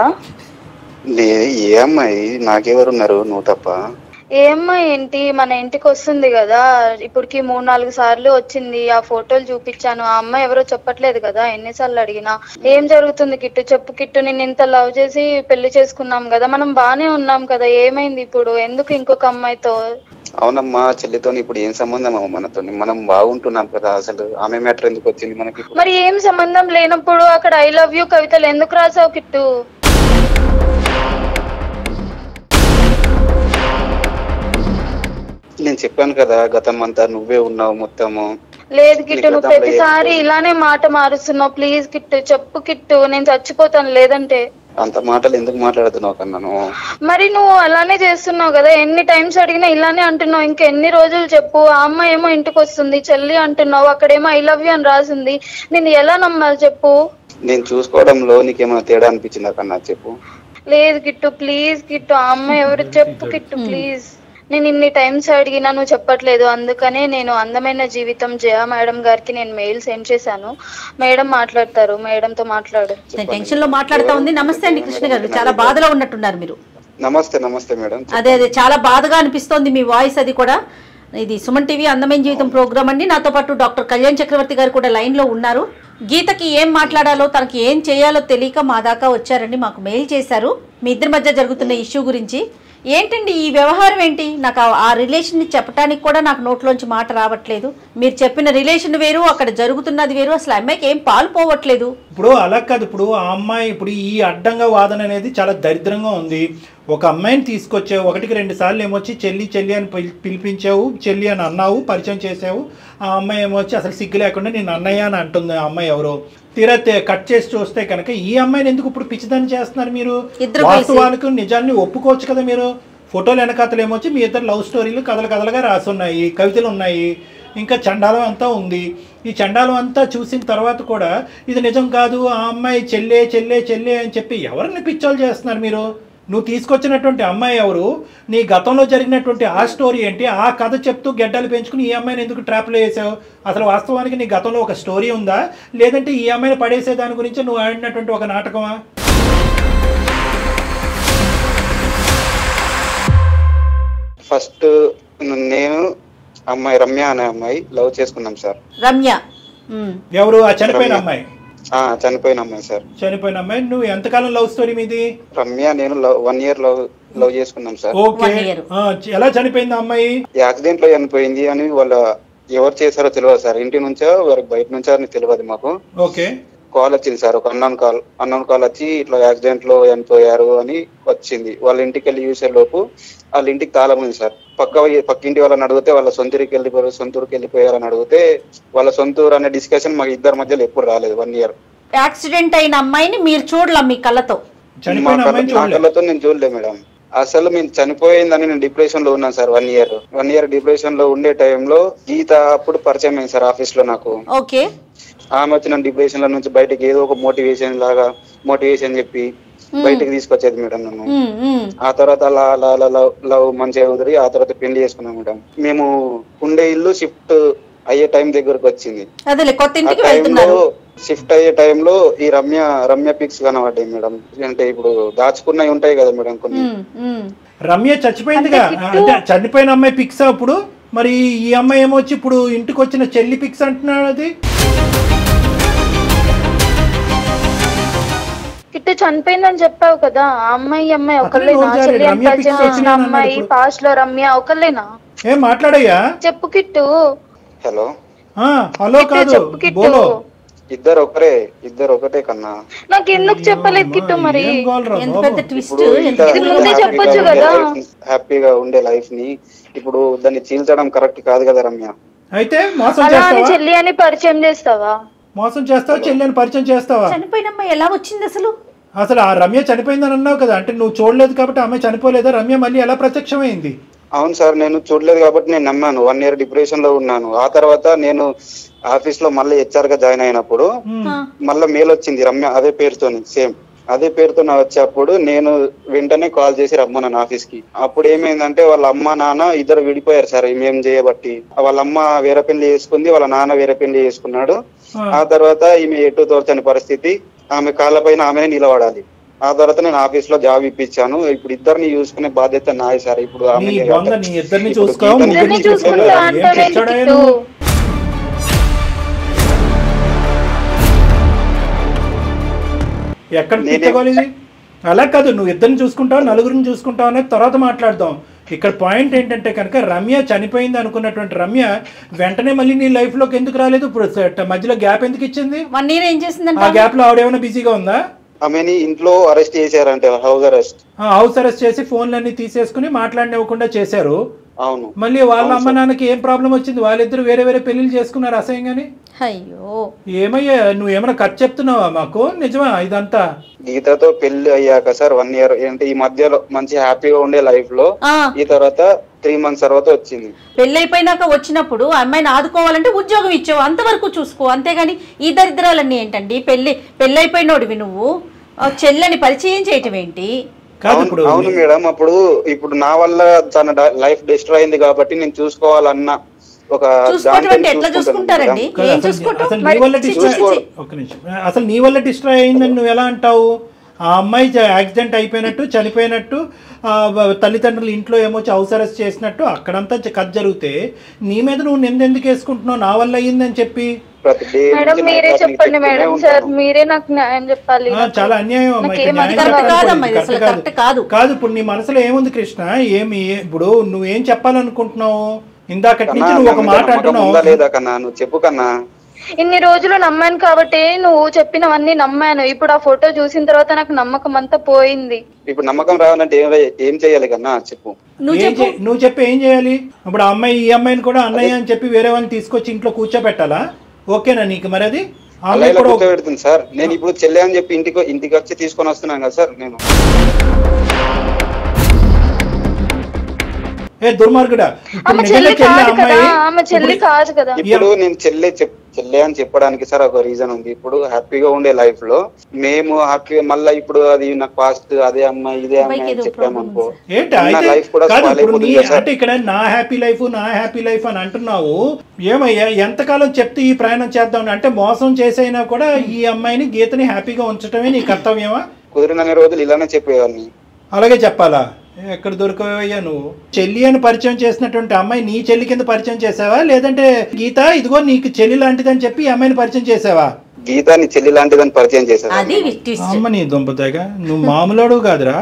నే ఏ అమ్మాయి నాకెవరున్నారు నువ్వు తప్ప ఏ అమ్మాయి ఏంటి మన ఇంటికి వస్తుంది కదా ఇప్పటికి మూడు నాలుగు సార్లు వచ్చింది ఆ ఫోటోలు చూపించాను ఆ అమ్మాయి ఎవరో చెప్పట్లేదు కదా ఎన్నిసార్లు అడిగినా ఏం జరుగుతుంది కిట్టు చెప్పు కిట్టు నేను ఇంత లవ్ చేసి పెళ్లి చేసుకున్నాం కదా మనం బానే ఉన్నాం కదా ఏమైంది ఇప్పుడు ఎందుకు ఇంకొక అమ్మాయితో అవునమ్మా చెల్లితో ఇప్పుడు ఏం సంబంధం అమ్మ మనతో మనం బాగుంటున్నాం కదా అసలు ఆమె మ్యాటర్ ఎందుకు వచ్చింది మనకి ఇప్పుడు? మరి ఏం సంబంధం లేనప్పుడు అక్కడ ఐ లవ్ యూ కవితలు ఎందుకు రాసావు కిట్టు నేను చెప్పాను కదా గతం అంతా నువ్వే ఉన్నావు మొత్తము లేదు కిట్టు నీకు నువ్వు గతంలో ప్రతిసారి ఏం- ఇలానే మాట మారుస్తున్నావు ప్లీజ్ కిట్టు చెప్పు కిట్టు నేను చచ్చిపోతాను లేదంటే అంత మాటలు ఎందుకు మాట్లాడుతున్నావు కన్నా నువ్వు మరి నువ్వు అలానే చేస్తున్నావు కదా ఎన్ని టైమ్స్ అడిగినా ఇలానే అంటున్నావు ఇంకా ఎన్ని రోజులు చెప్పు ఆ అమ్మాయి ఏమో ఇంటికి వస్తుంది చెల్లి అంటున్నావు అక్కడేమో ఐ లవ్ యూ అని రాసింది నేను ఎలా నమ్మాలి చెప్పు నేను చూసుకోవడంలో నీకేమైనా తేడా అనిపించిందా కన్నా చెప్పు లేదు కిట్టు ప్లీజ్ కిట్టు ఆ అమ్మాయి ఎవరు చెప్పు కిట్టు ప్లీజ్ నేను ఇన్ని టైమ్స్ అడిగినా నువ్వు చెప్పట్లేదు అందుకనే నేను అందమైన జీవితం జయ మేడం గారికి నేను మెయిల్ సెండ్ చేశాను మేడం మాట్లాడతారు మేడంతో మాట్లాడు నేను టెన్షన్ లో మాట్లాడుతా ఉంది నమస్తే అండి కృష్ణ గారు చాలా బాధలో ఉన్నట్టున్నారు మీరు నమస్తే నమస్తే మేడం అదే అదే చాలా బాధగా అనిపిస్తోంది మీ వాయిస్ అది కూడా ఇది సుమన్ టీవీ అందమైన జీవితం ప్రోగ్రామ్ అండి నాతో పాటు డాక్టర్ కళ్యాణ్ చక్రవర్తి గారు కూడా లైన్ లో ఉన్నారు గీతకి ఏం మాట్లాడాలో తనకి ఏం చేయాలో తెలియక మా దాకా వచ్చారండి మాకు మెయిల్ చేశారు మీ ఇద్దరి మధ్య జరుగుతున్న ఇష్యూ గురించి ఏంటండి ఈ వ్యవహారం ఏంటి నాకు ఆ- ఆ రిలేషన్ చెప్పడానికి కూడా నాకు నోట్లోంచి మాట రావట్లేదు మీరు చెప్పిన రిలేషన్ వేరు అక్కడ జరుగుతున్నది వేరు అసలు ఆ అమ్మాయికి ఏం పాలు పోవట్లేదు ఇప్పుడు అలా కాదు ఇప్పుడు ఆ అమ్మాయి ఇప్పుడు ఈ అడ్డంగా వాదన అనేది చాలా దరిద్రంగా ఉంది ఒక అమ్మాయిని తీసుకొచ్చావు ఒకటికి రెండు సార్లు ఏమొచ్చి చెల్లి చెల్లి అని పిలి- పిలిపించావు చెల్లి అని అన్నావు పరిచయం చేసావు ఆ అమ్మాయి ఏమొచ్చి అసలు సిగ్గు లేకుండా నేను అన్నయ్య అని అంటుంది ఆ అమ్మాయి ఎవరో తీరా తే- కట్ చేసి చూస్తే కనుక ఈ అమ్మాయిని ఎందుకు ఇప్పుడు పిచ్చిదని చేస్తున్నారు మీరు ఇద్దరు కలిసి. వాస్తవాలకు నిజాన్ని ఒప్పుకోవచ్చు కదా మీరు ఫోటోలు వెనకాతలు ఏమొచ్చి మీ ఇద్దరు లవ్ స్టోరీలు కథలు కథలుగా రాసి ఉన్నాయి కవితలు ఉన్నాయి ఇంకా చండాలం అంతా ఉంది ఈ చండాలం అంతా చూసిన తర్వాత కూడా ఇది నిజం కాదు ఆ అమ్మాయి చెల్లే చెల్లే చెల్లే అని చెప్పి ఎవరిని పిచ్చోలు చేస్తున్నారు మీరు నువ్వు తీసుకొచ్చినటువంటి అమ్మాయి ఎవరు నీ గతంలో జరిగినటువంటి ఆ స్టోరీ ఏంటి ఆ కథ చెప్తూ గెడ్డలు పెంచుకుని ఈ అమ్మాయిని ఎందుకు ట్రాప్లో వేసావు అసలు వాస్తవానికి నీ గతంలో ఒక స్టోరీ ఉందా లేదంటే ఈ అమ్మాయిని పడేసే దాని గురించి నువ్వు ఆడినటువంటి ఒక నాటకమా ఫస్ట్ నేను అమ్మాయి రమ్య అనే అమ్మాయి లవ్ చేసుకున్నాం సార్ రమ్య ఉమ్. ఎవరు ఆ చనిపోయిన రమ్య. అమ్మాయి ఆ చనిపోయిన అమ్మాయి సార్ చనిపోయిన అమ్మాయి నువ్వు ఎంతకాలం లవ్ స్టోరీ మీది రమ్య నేను love one year love love చేసుకున్నాం సార్ ఓకే One year. ఆ, ఎలా చనిపోయింది ఆ అమ్మాయి యాక్సిడెంట్ లో చనిపోయింది అని వాళ్ళ ఎవరు చేశారో తెలియదు సార్ ఇంటి నుంచో వారికి బయట నుంచో అని తెలియదు మాకు ఓకే కాల్ వచ్చింది సార్ ఒక అన్నోన్ కాల్ అన్నోన్ కాల్ వచ్చి ఇట్లా యాక్సిడెంట్ లో చనిపోయారు అని వచ్చింది వాళ్ళ ఇంటికి వెళ్ళి చూసే లోపు వాళ్ళ ఇంటికి తాళం ఉంది సార్ పక్క పక్కింటి వాళ్ళని అడిగితే వాళ్ళ సొంతూరికి వెళ్ళిపోయారు సొంతూరుకి వెళ్ళిపోయారు అని అడిగితే వాళ్ళ సొంతూరు అనే డిస్కషన్ మాకు ఇద్దరి మధ్యలో ఎప్పుడు రాలేదు వన్ ఇయర్ యాక్సిడెంట్ అయిన అమ్మాయిని మీరు చూడలా మీ కళ్ళతో చనిపోయిన అమ్మాయిని నా చూడలేదు కళ్ళతో నేను చూడలేదు మేడం అసలు మేము చనిపోయిందని నేను డిప్రెషన్ లో ఉన్నాను sir one year one year depression లో ఉండే టైంలో గీత అప్పుడు పరిచయం అయింది సార్ ఆఫీస్ లో నాకు ఓకే ఆమె వచ్చిన డిప్రెషన్ లో నుంచి బయటకి ఏదో ఒక మోటివేషన్ లాగా మోటివేషన్ చెప్పి బయటకి తీసుకొచ్చేది మేడం నన్ను ఉమ్, ఉమ్. ఆ తర్వాత అలా అలా అలా లవ్ లవ్ మంచిగా కుదిరి ఆ తర్వాత పెళ్లి చేసుకున్నాం మేడం మేము ఉండే ఇల్లు షిఫ్ట్ అయ్యే టైం దగ్గరకు వచ్చింది అదేలే కొత్త ఆ ఇంటికి టైంలో వెళ్తున్నారు షిఫ్ట్ అయ్యే టైంలో ఈ రమ్య రమ్య పిక్స్ కనబడ్డాయి మేడం అంటే ఇప్పుడు దాచుకున్నవి ఉంటాయి కదా మేడం కొన్ని ఉమ్, ఉమ్. రమ్య చచ్చిపోయిందిగా అంటే చనిపోయిన అమ్మాయి పిక్స్ అప్పుడు మరి ఈ అమ్మాయి ఏమొచ్చి ఇప్పుడు ఇంటికి వచ్చిన చెల్లి పిక్స్ అంటున్నాడు అది ఇట్టు చనిపోయిందని చెప్పావు కదా ఆ అమ్మాయి ఈ అమ్మాయి ఒకళ్ళేనా నోరు జారి, చెల్లి అని రమ్య పరిచయం పిక్స్ చేసిన వచ్చినాయి అన్నాడు అమ్మాయి ఇప్పుడు. పాస్ట్ లో రమ్య ఒకళ్ళేనా ఏం మాట్లాడయ్యా చెప్పు కిట్టు హలో ఆ, హలో కిట్టు కాదు చెప్పు కిట్టు బోలో ఇద్దరు ఒకరే ఇద్దరు ఒకటే కన్నా నాకు ఎందుకు చెప్పలేదు కిట్టు మరి ఏం గోలరా ఎంత బాబు? పెద్ద ట్విస్ట్ ఇప్పుడు ఎంత ఇంత ఇది ముందే హ్యాపీగా చెప్పొచ్చు ఉండే కదా. లైఫ్- హ్యాపీగా ఉండే లైఫ్ ని ఇప్పుడు దాన్ని చీల్చడం కరెక్ట్ కాదు కదా రమ్య అయితే మోసం అలా అని చేస్తావా చెల్లి అని పరిచయం చేస్తావా మోసం చేస్తావా చెల్లిని పరిచయం చేస్తావా చనిపోయిన అమ్మాయి ఎలా వచ్చింది అసలు అసలు ఆ రమ్య చనిపోయిందని అన్నావు కదా అంటే నువ్వు చూడలేదు కాబట్టి ఆమె చనిపోలేదా రమ్య మళ్ళీ ఎలా ప్రత్యక్షమైంది అవును సార్ నేను చూడలేదు కాబట్టి నేను నమ్మాను వన్ ఇయర్ డిప్రెషన్ లో ఉన్నాను ఆ తర్వాత నేను ఆఫీస్ లో మళ్ళీ హెచ్ఆర్ గా జాయిన్ అయినప్పుడు ఆ, మళ్ళీ మెయిల్ వచ్చింది రమ్య అదే పేరుతోని సేమ్ అదే పేరుతో నా వచ్చేప్పుడు నేను వెంటనే కాల్ చేసి రమ్మన్నాను ఆఫీస్ కి అప్పుడు ఏమైందంటే వాళ్ళ అమ్మ నాన్న ఇద్దరు విడిపోయారు సార్ మేము చేయబట్టి వాళ్ళ అమ్మ వేరే పెళ్లి చేసుకుంది వాళ్ళ నాన్న వేరే పెళ్లి చేసుకున్నాడు ఆ తర్వాత ఈమె ఎటు తోచని పరిస్థితి ఆమె కాళ్ళపైన ఆమెనే నిలబడాలి ఆ తర్వాత నేను ఆఫీస్ లో జాబ్ ఇప్పించాను ఇప్పుడు ఇద్దరిని చూసుకునే బాధ్యత నాది సార్ ఇప్పుడు ఆమె నీ బొంద నీ ఇద్దరిని ఇప్పుడు చూసుకో గీతని ఇద్దరిని ముగ్గురిని చూసుకుంటా చూసుకో. ఏం అంటావేంటి పిచ్చాడా కిట్టు నువ్వు? ఎక్కడ నేనే- తిట్టగోలు ఇది అలా కాదు నువ్వు ఇద్దరిని చూసుకుంటావు నలుగురిని చూసుకుంటావు అనేది తర్వాత మాట్లాడదాం ఇక్కడ పాయింట్ ఏంటంటే కనుక రమ్య చనిపోయింది అనుకున్నటువంటి రమ్య వెంటనే మళ్ళీ నీ లైఫ్ లోకి ఎందుకు రాలేదు ఇప్పుడు సెట్ మధ్యలో గ్యాప్ ఎందుకు ఇచ్చింది వన్ ఇయర్ ఏం ఆ చేసిందంట గ్యాప్ లో ఆవిడేమైనా బిజీగా ఉందా ఆమెని ఇంట్లో అరెస్ట్ చేశారంటే హౌస్ అరెస్ట్ ఆ, హౌస్ అరెస్ట్ చేసి ఫోన్లన్నీ తీసేసుకుని మాట్లాడనివ్వకుండా చేశారు అవును మళ్ళీ వాళ్ళ అమ్మ నాన్నకి ఏం ప్రాబ్లం వచ్చింది వాళ్ళిద్దరు వేరే వేరే పెళ్లిళ్ళు చేసుకున్నారు అసహ్యంగాని అయ్యో ఏమయ్యా నువ్వు ఏమైనా ఖర్చు చెప్తున్నావా మాకు నిజమా ఇదంతా గీతతో పెళ్లి అయ్యాక సార్ వన్ ఇయర్ అంటే ఈ మధ్యలో మంచి హ్యాపీగా ఉండే లైఫ్ లో ఆ, ఈ తర్వాత త్రీ మంత్స్ తర్వాత వచ్చింది పెళ్ళైపోయినాక వచ్చినప్పుడు ఆ అమ్మాయిని ఆదుకోవాలంటే ఉద్యోగం ఇచ్చావు అంతవరకు చూసుకో అంతేగాని ఈ దరిద్రాలన్నీ ఏంటండి పెళ్ళి పెళ్ళైపోయినోడివి నువ్వు ఆ చెల్లని పరిచయం చేయటం ఏంటి కాదు అవును ఇప్పుడు అవును మేడం అప్పుడు ఇప్పుడు నా వల్ల తన లైఫ్ డిస్ట్రాయ్ అయింది కాబట్టి నేను చూసుకోవాలన్న ఒక చూసుకోవటం దాంతో అంటే ఎట్లా చూసుకుంటాను చూసుకుంటారండి మేడం. కాదు, ఏం అసలు- చూసుకోవటం అసలు నీ మరి వల్ల చి- చి- డిస్ట్రాయ్ చి- ఒక నిమిషం అసలు నీ వల్ల డిస్ట్రాయ్ అయిందని నువ్వు ఎలా అంటావు ఆ అమ్మాయి చ- యాక్సిడెంట్ అయిపోయినట్టు చనిపోయినట్టు ఆ, వ- తల్లిదండ్రులు ఇంట్లో ఏమో అవసరస్ చేసినట్టు అక్కడంతా చ- కథ జరిగితే నీ మీద నువ్వు నింద ఎందుకు వేసుకుంటున్నావు నా వల్ల అయ్యిందని చెప్పి ప్రతి డే మేడం నుంచి మీరే night నీకు చెప్పండి చెప్తూనే మేడం ఉంటాను. సార్ మీరే నాకు న్యాయం చెప్పాలి ఆ, చాలా అన్యాయం అమ్మా. నాకు ఇక్కడ ఏం న్యాయం అధికారం చెప్పాలి కాదమ్మా, ఇది కరెక్ట్ అసలు కరెక్ట్ కాదు. కాదు ఇప్పుడు నీ మనసులో ఏముంది కృష్ణ ఏమి ఇప్పుడు నువ్వేం చెప్పాలనుకుంటున్నావు ఇందాకటి కన్నా, నుంచి నువ్వు ఒక నా మీద మాట నమ్మకం అంటున్నావు ఉందా లేదా కన్నా నువ్వు చెప్పు కన్నా ఇన్ని రోజులు నమ్మాను కాబట్టి నువ్వు చెప్పినవన్నీ నమ్మాను ఇప్పుడు ఆ ఫోటో చూసిన తర్వాత నాకు నమ్మకం అంతా పోయింది ఇప్పుడు నమ్మకం రావాలంటే ఏం ఏం చేయాలి కన్నా చెప్పు నువ్వు ఏం చెప్పు చే- నువ్వు చెప్పి ఏం చేయాలి ఇప్పుడు ఆ అమ్మాయి ఈ అమ్మాయిని కూడా అన్నయ్య అని చెప్పి వేరే వాళ్ళని తీసుకొచ్చి ఇంట్లో కూర్చోబెట్టాలా ఓకేనా నీకు మరి అది ఆ అలా అమ్మాయి ఇలా కూడా ఒక- కూర్చోబెడుతుంది సార్ నేను ఇప్పుడు చెల్లె అని చెప్పి ఇంటికి ఇంటికి వచ్చి తీసుకొని వస్తున్నాను కదా సార్ నేను ఏ దుర్మార్గుడా ఇప్పుడు ఆమె నిజంగా చెల్లి చెల్లి కాదు కదా అమ్మాయి ఆమె చెల్లి ఇప్పుడు- కాదు కదా ఇప్పుడు నేను చెల్లె చెప్ చెల్లె అని చెప్పడానికి సార్ ఒక రీజన్ ఉంది ఇప్పుడు హ్యాపీగా ఉండే లైఫ్ లో మేము హ్యాపీ మళ్ళీ ఇప్పుడు అది నాకు పాస్ట్ అదే అమ్మాయి ఇదే అమ్మాయి అమ్మాయికి ఏదో అని చెప్పాము problem అనుకో ఏంటి నా అయితే లైఫ్ కూడా కాదు spoil ఇప్పుడు నీ అయిపోతుంది కదా సార్ అంటే ఇక్కడ నా హ్యాపీ లైఫ్ నా హ్యాపీ లైఫ్ అని అంటున్నావు ఏమయ్యా ఎంతకాలం చెప్తే ఈ ప్రయాణం చేద్దాం అంటే మోసం చేసైనా కూడా ఈ అమ్మాయిని గీతని హ్యాపీగా ఉంచటమే నీ కర్తవ్యమా కుదిరినన్ని రోజులు ఇలానే చెప్పేవాడిని అలాగే చెప్పాలా ఎక్కడ దొరికావయ్యా నువ్వు చెల్లి అని పరిచయం చేసినటువంటి అమ్మాయి నీ చెల్లి కింద పరిచయం చేసావా లేదంటే గీత ఇదిగో నీకు చెల్లి లాంటిదని చెప్పి ఈ అమ్మాయిని పరిచయం చేసావా గీత నీ చెల్లి లాంటిదని పరిచయం చేశాను అది ట్విస్ట్ అమ్మ నీ దుంపతేగా నువ్వు మామూలోడు కాదురా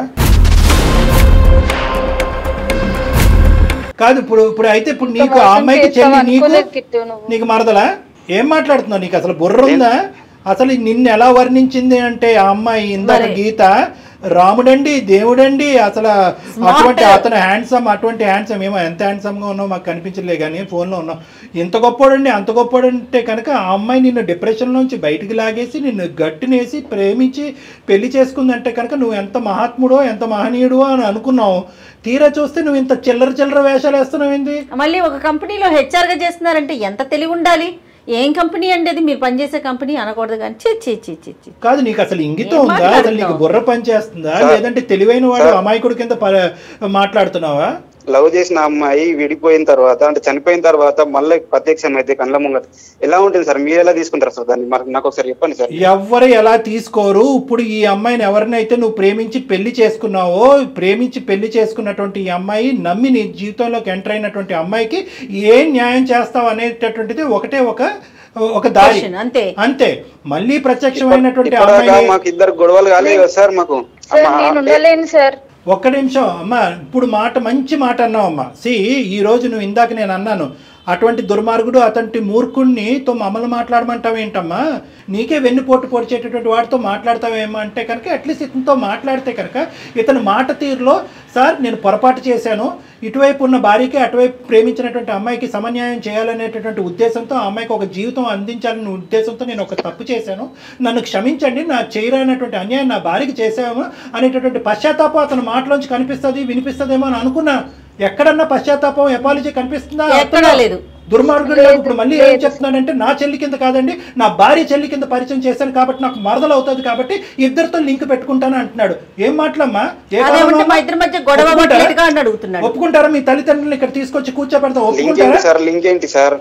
కాదు ఇప్పుడు ఇప్పుడు అయితే ఇప్పుడు నీకు ఆ అమ్మాయికి చెల్లి నీకు అనుకోలేదు కిట్టు నువ్వు నీకు మరదలా ఏం మాట్లాడుతున్నావు నీకు అసలు బుర్ర ఉందా అసలు నిన్ను ఎలా వర్ణించింది అంటే ఆ అమ్మాయి ఇందాక మరి. గీత రాముడండి దేవుడండి అసలు అటువంటి అతను హ్యాండ్సమ్ అటువంటి హ్యాండ్సమ్ ఏమో ఎంత హ్యాండ్సమ్ గా ఉన్నావు మాకు కనిపించలే కానీ ఫోన్లో ఉన్నావు ఇంత గొప్పోడండి అంత గొప్పోడంటే కనుక ఆ అమ్మాయి నిన్ను డిప్రెషన్ నుంచి బయటికి లాగేసి నిన్ను గట్టినేసి ప్రేమించి పెళ్లి చేసుకుందంటే కనుక నువ్వు ఎంత మహాత్ముడో ఎంత మహనీయుడో అని అనుకున్నావు తీరా చూస్తే నువ్వు ఇంత చిల్లర చిల్లర వేషాలు వేస్తున్నావు ఏంది మళ్ళీ ఒక కంపెనీలో హెచ్ఆర్ గా చేస్తున్నారంటే ఎంత తెలివి ఉండాలి ఏం కంపెనీ అండి అది మీరు పనిచేసే కంపెనీ అనకూడదు కానీ చి చి చి చి చి కాదు నీకు అసలు ఇంగితం ఏం ఉందా అసలు నీకు మాట్లాడుతున్నావు? బుర్ర పని చేస్తుందా సార్, లేదంటే తెలివైన వాడు సార్. అమాయకుడి కింద ప- మాట్లాడుతున్నావా లవ్ చేసిన అమ్మాయి విడిపోయిన తర్వాత అంటే చనిపోయిన తర్వాత మళ్ళీ ప్రత్యక్షం అయితే కళ్ళ ముంగట ఎలా ఉంటుంది సార్ మీరు ఎలా తీసుకుంటారు సార్ దాన్ని మరి నాకు ఒకసారి చెప్పండి సార్ ఎవ్వరు ఎలా తీసుకోరు ఇప్పుడు ఈ అమ్మాయిని ఎవరినైతే నువ్వు ప్రేమించి పెళ్లి చేసుకున్నావో ప్రేమించి పెళ్లి చేసుకున్నటువంటి ఈ అమ్మాయి నమ్మి నీ జీవితంలోకి ఎంటర్ అయినటువంటి అమ్మాయికి ఏం న్యాయం చేస్తావు అనేటటువంటిది ఒకటే ఒక ఒక దారి Question, అంతే. అంతే మళ్ళీ ప్రత్యక్షమైనటువంటి ఇప్పటిదాకా అమ్మాయి మాకు ఇద్దరు గొడవలు కాలేదు కదా సార్ మాకు సార్ అమ్మ, నేను ఉండలేను సార్ ఒక్క నిమిషం అమ్మ ఇప్పుడు మాట మంచి మాట అన్నావు అమ్మ సి ఈ రోజు నువ్వు ఇందాక నేను అన్నాను అటువంటి దుర్మార్గుడు అటువంటి మూర్ఖుణ్ణి తో మమ్మల్ని మాట్లాడమంటావు ఏంటమ్మా నీకే వెన్నుపోటు పొడిచేటటువంటి వాడితో మాట్లాడతావేమో అంటే కనుక అట్లీస్ట్ ఇతనితో మాట్లాడితే కనుక ఇతని మాట తీరులో సార్ నేను పొరపాటు చేశాను ఇటువైపు ఉన్న భార్యకి అటువైపు ప్రేమించినటువంటి అమ్మాయికి సమన్యాయం చేయాలనేటటువంటి ఉద్దేశంతో ఆ అమ్మాయికి ఒక జీవితం అందించాలనే ఉద్దేశంతో నేను ఒక తప్పు చేశాను నన్ను క్షమించండి నా చేయరానటువంటి అన్యాయం నా భార్యకి చేసాము అనేటటువంటి పశ్చాత్తాపం అతని మాటలోంచి కనిపిస్తుంది వినిపిస్తుందేమో అని అనుకున్నా ఎక్కడన్నా పశ్చాత్తాపం ఎపాలజీ కనిపిస్తుందా ఎక్కడా లేదు. దుర్మార్గుడు ఇప్పుడు మళ్ళీ ఏం చెప్తున్నాడంటే నా చెల్లి కింద కాదండి నా భార్య చెల్లి కింద పరిచయం చేశాను కాబట్టి నాకు మరదలు అవుతుంది కాబట్టి ఇద్దరితో లింక్ పెట్టుకుంటాను అంటున్నాడు ఏం మాటలమ్మా ఏ అదేమంటే కారణమమ్మా? మా ఇద్దరి మధ్య గొడవ ఒప్పుకుంటారా? పట్టలేదుగా అని అడుగుతున్నాడు ఒప్పుకుంటారా మీ తల్లిదండ్రులు ఇక్కడ తీసుకొచ్చి కూర్చోబెడతా లింక్ ఒప్పుకుంటారా ఏంటి సార్ లింక్ ఏంటి సార్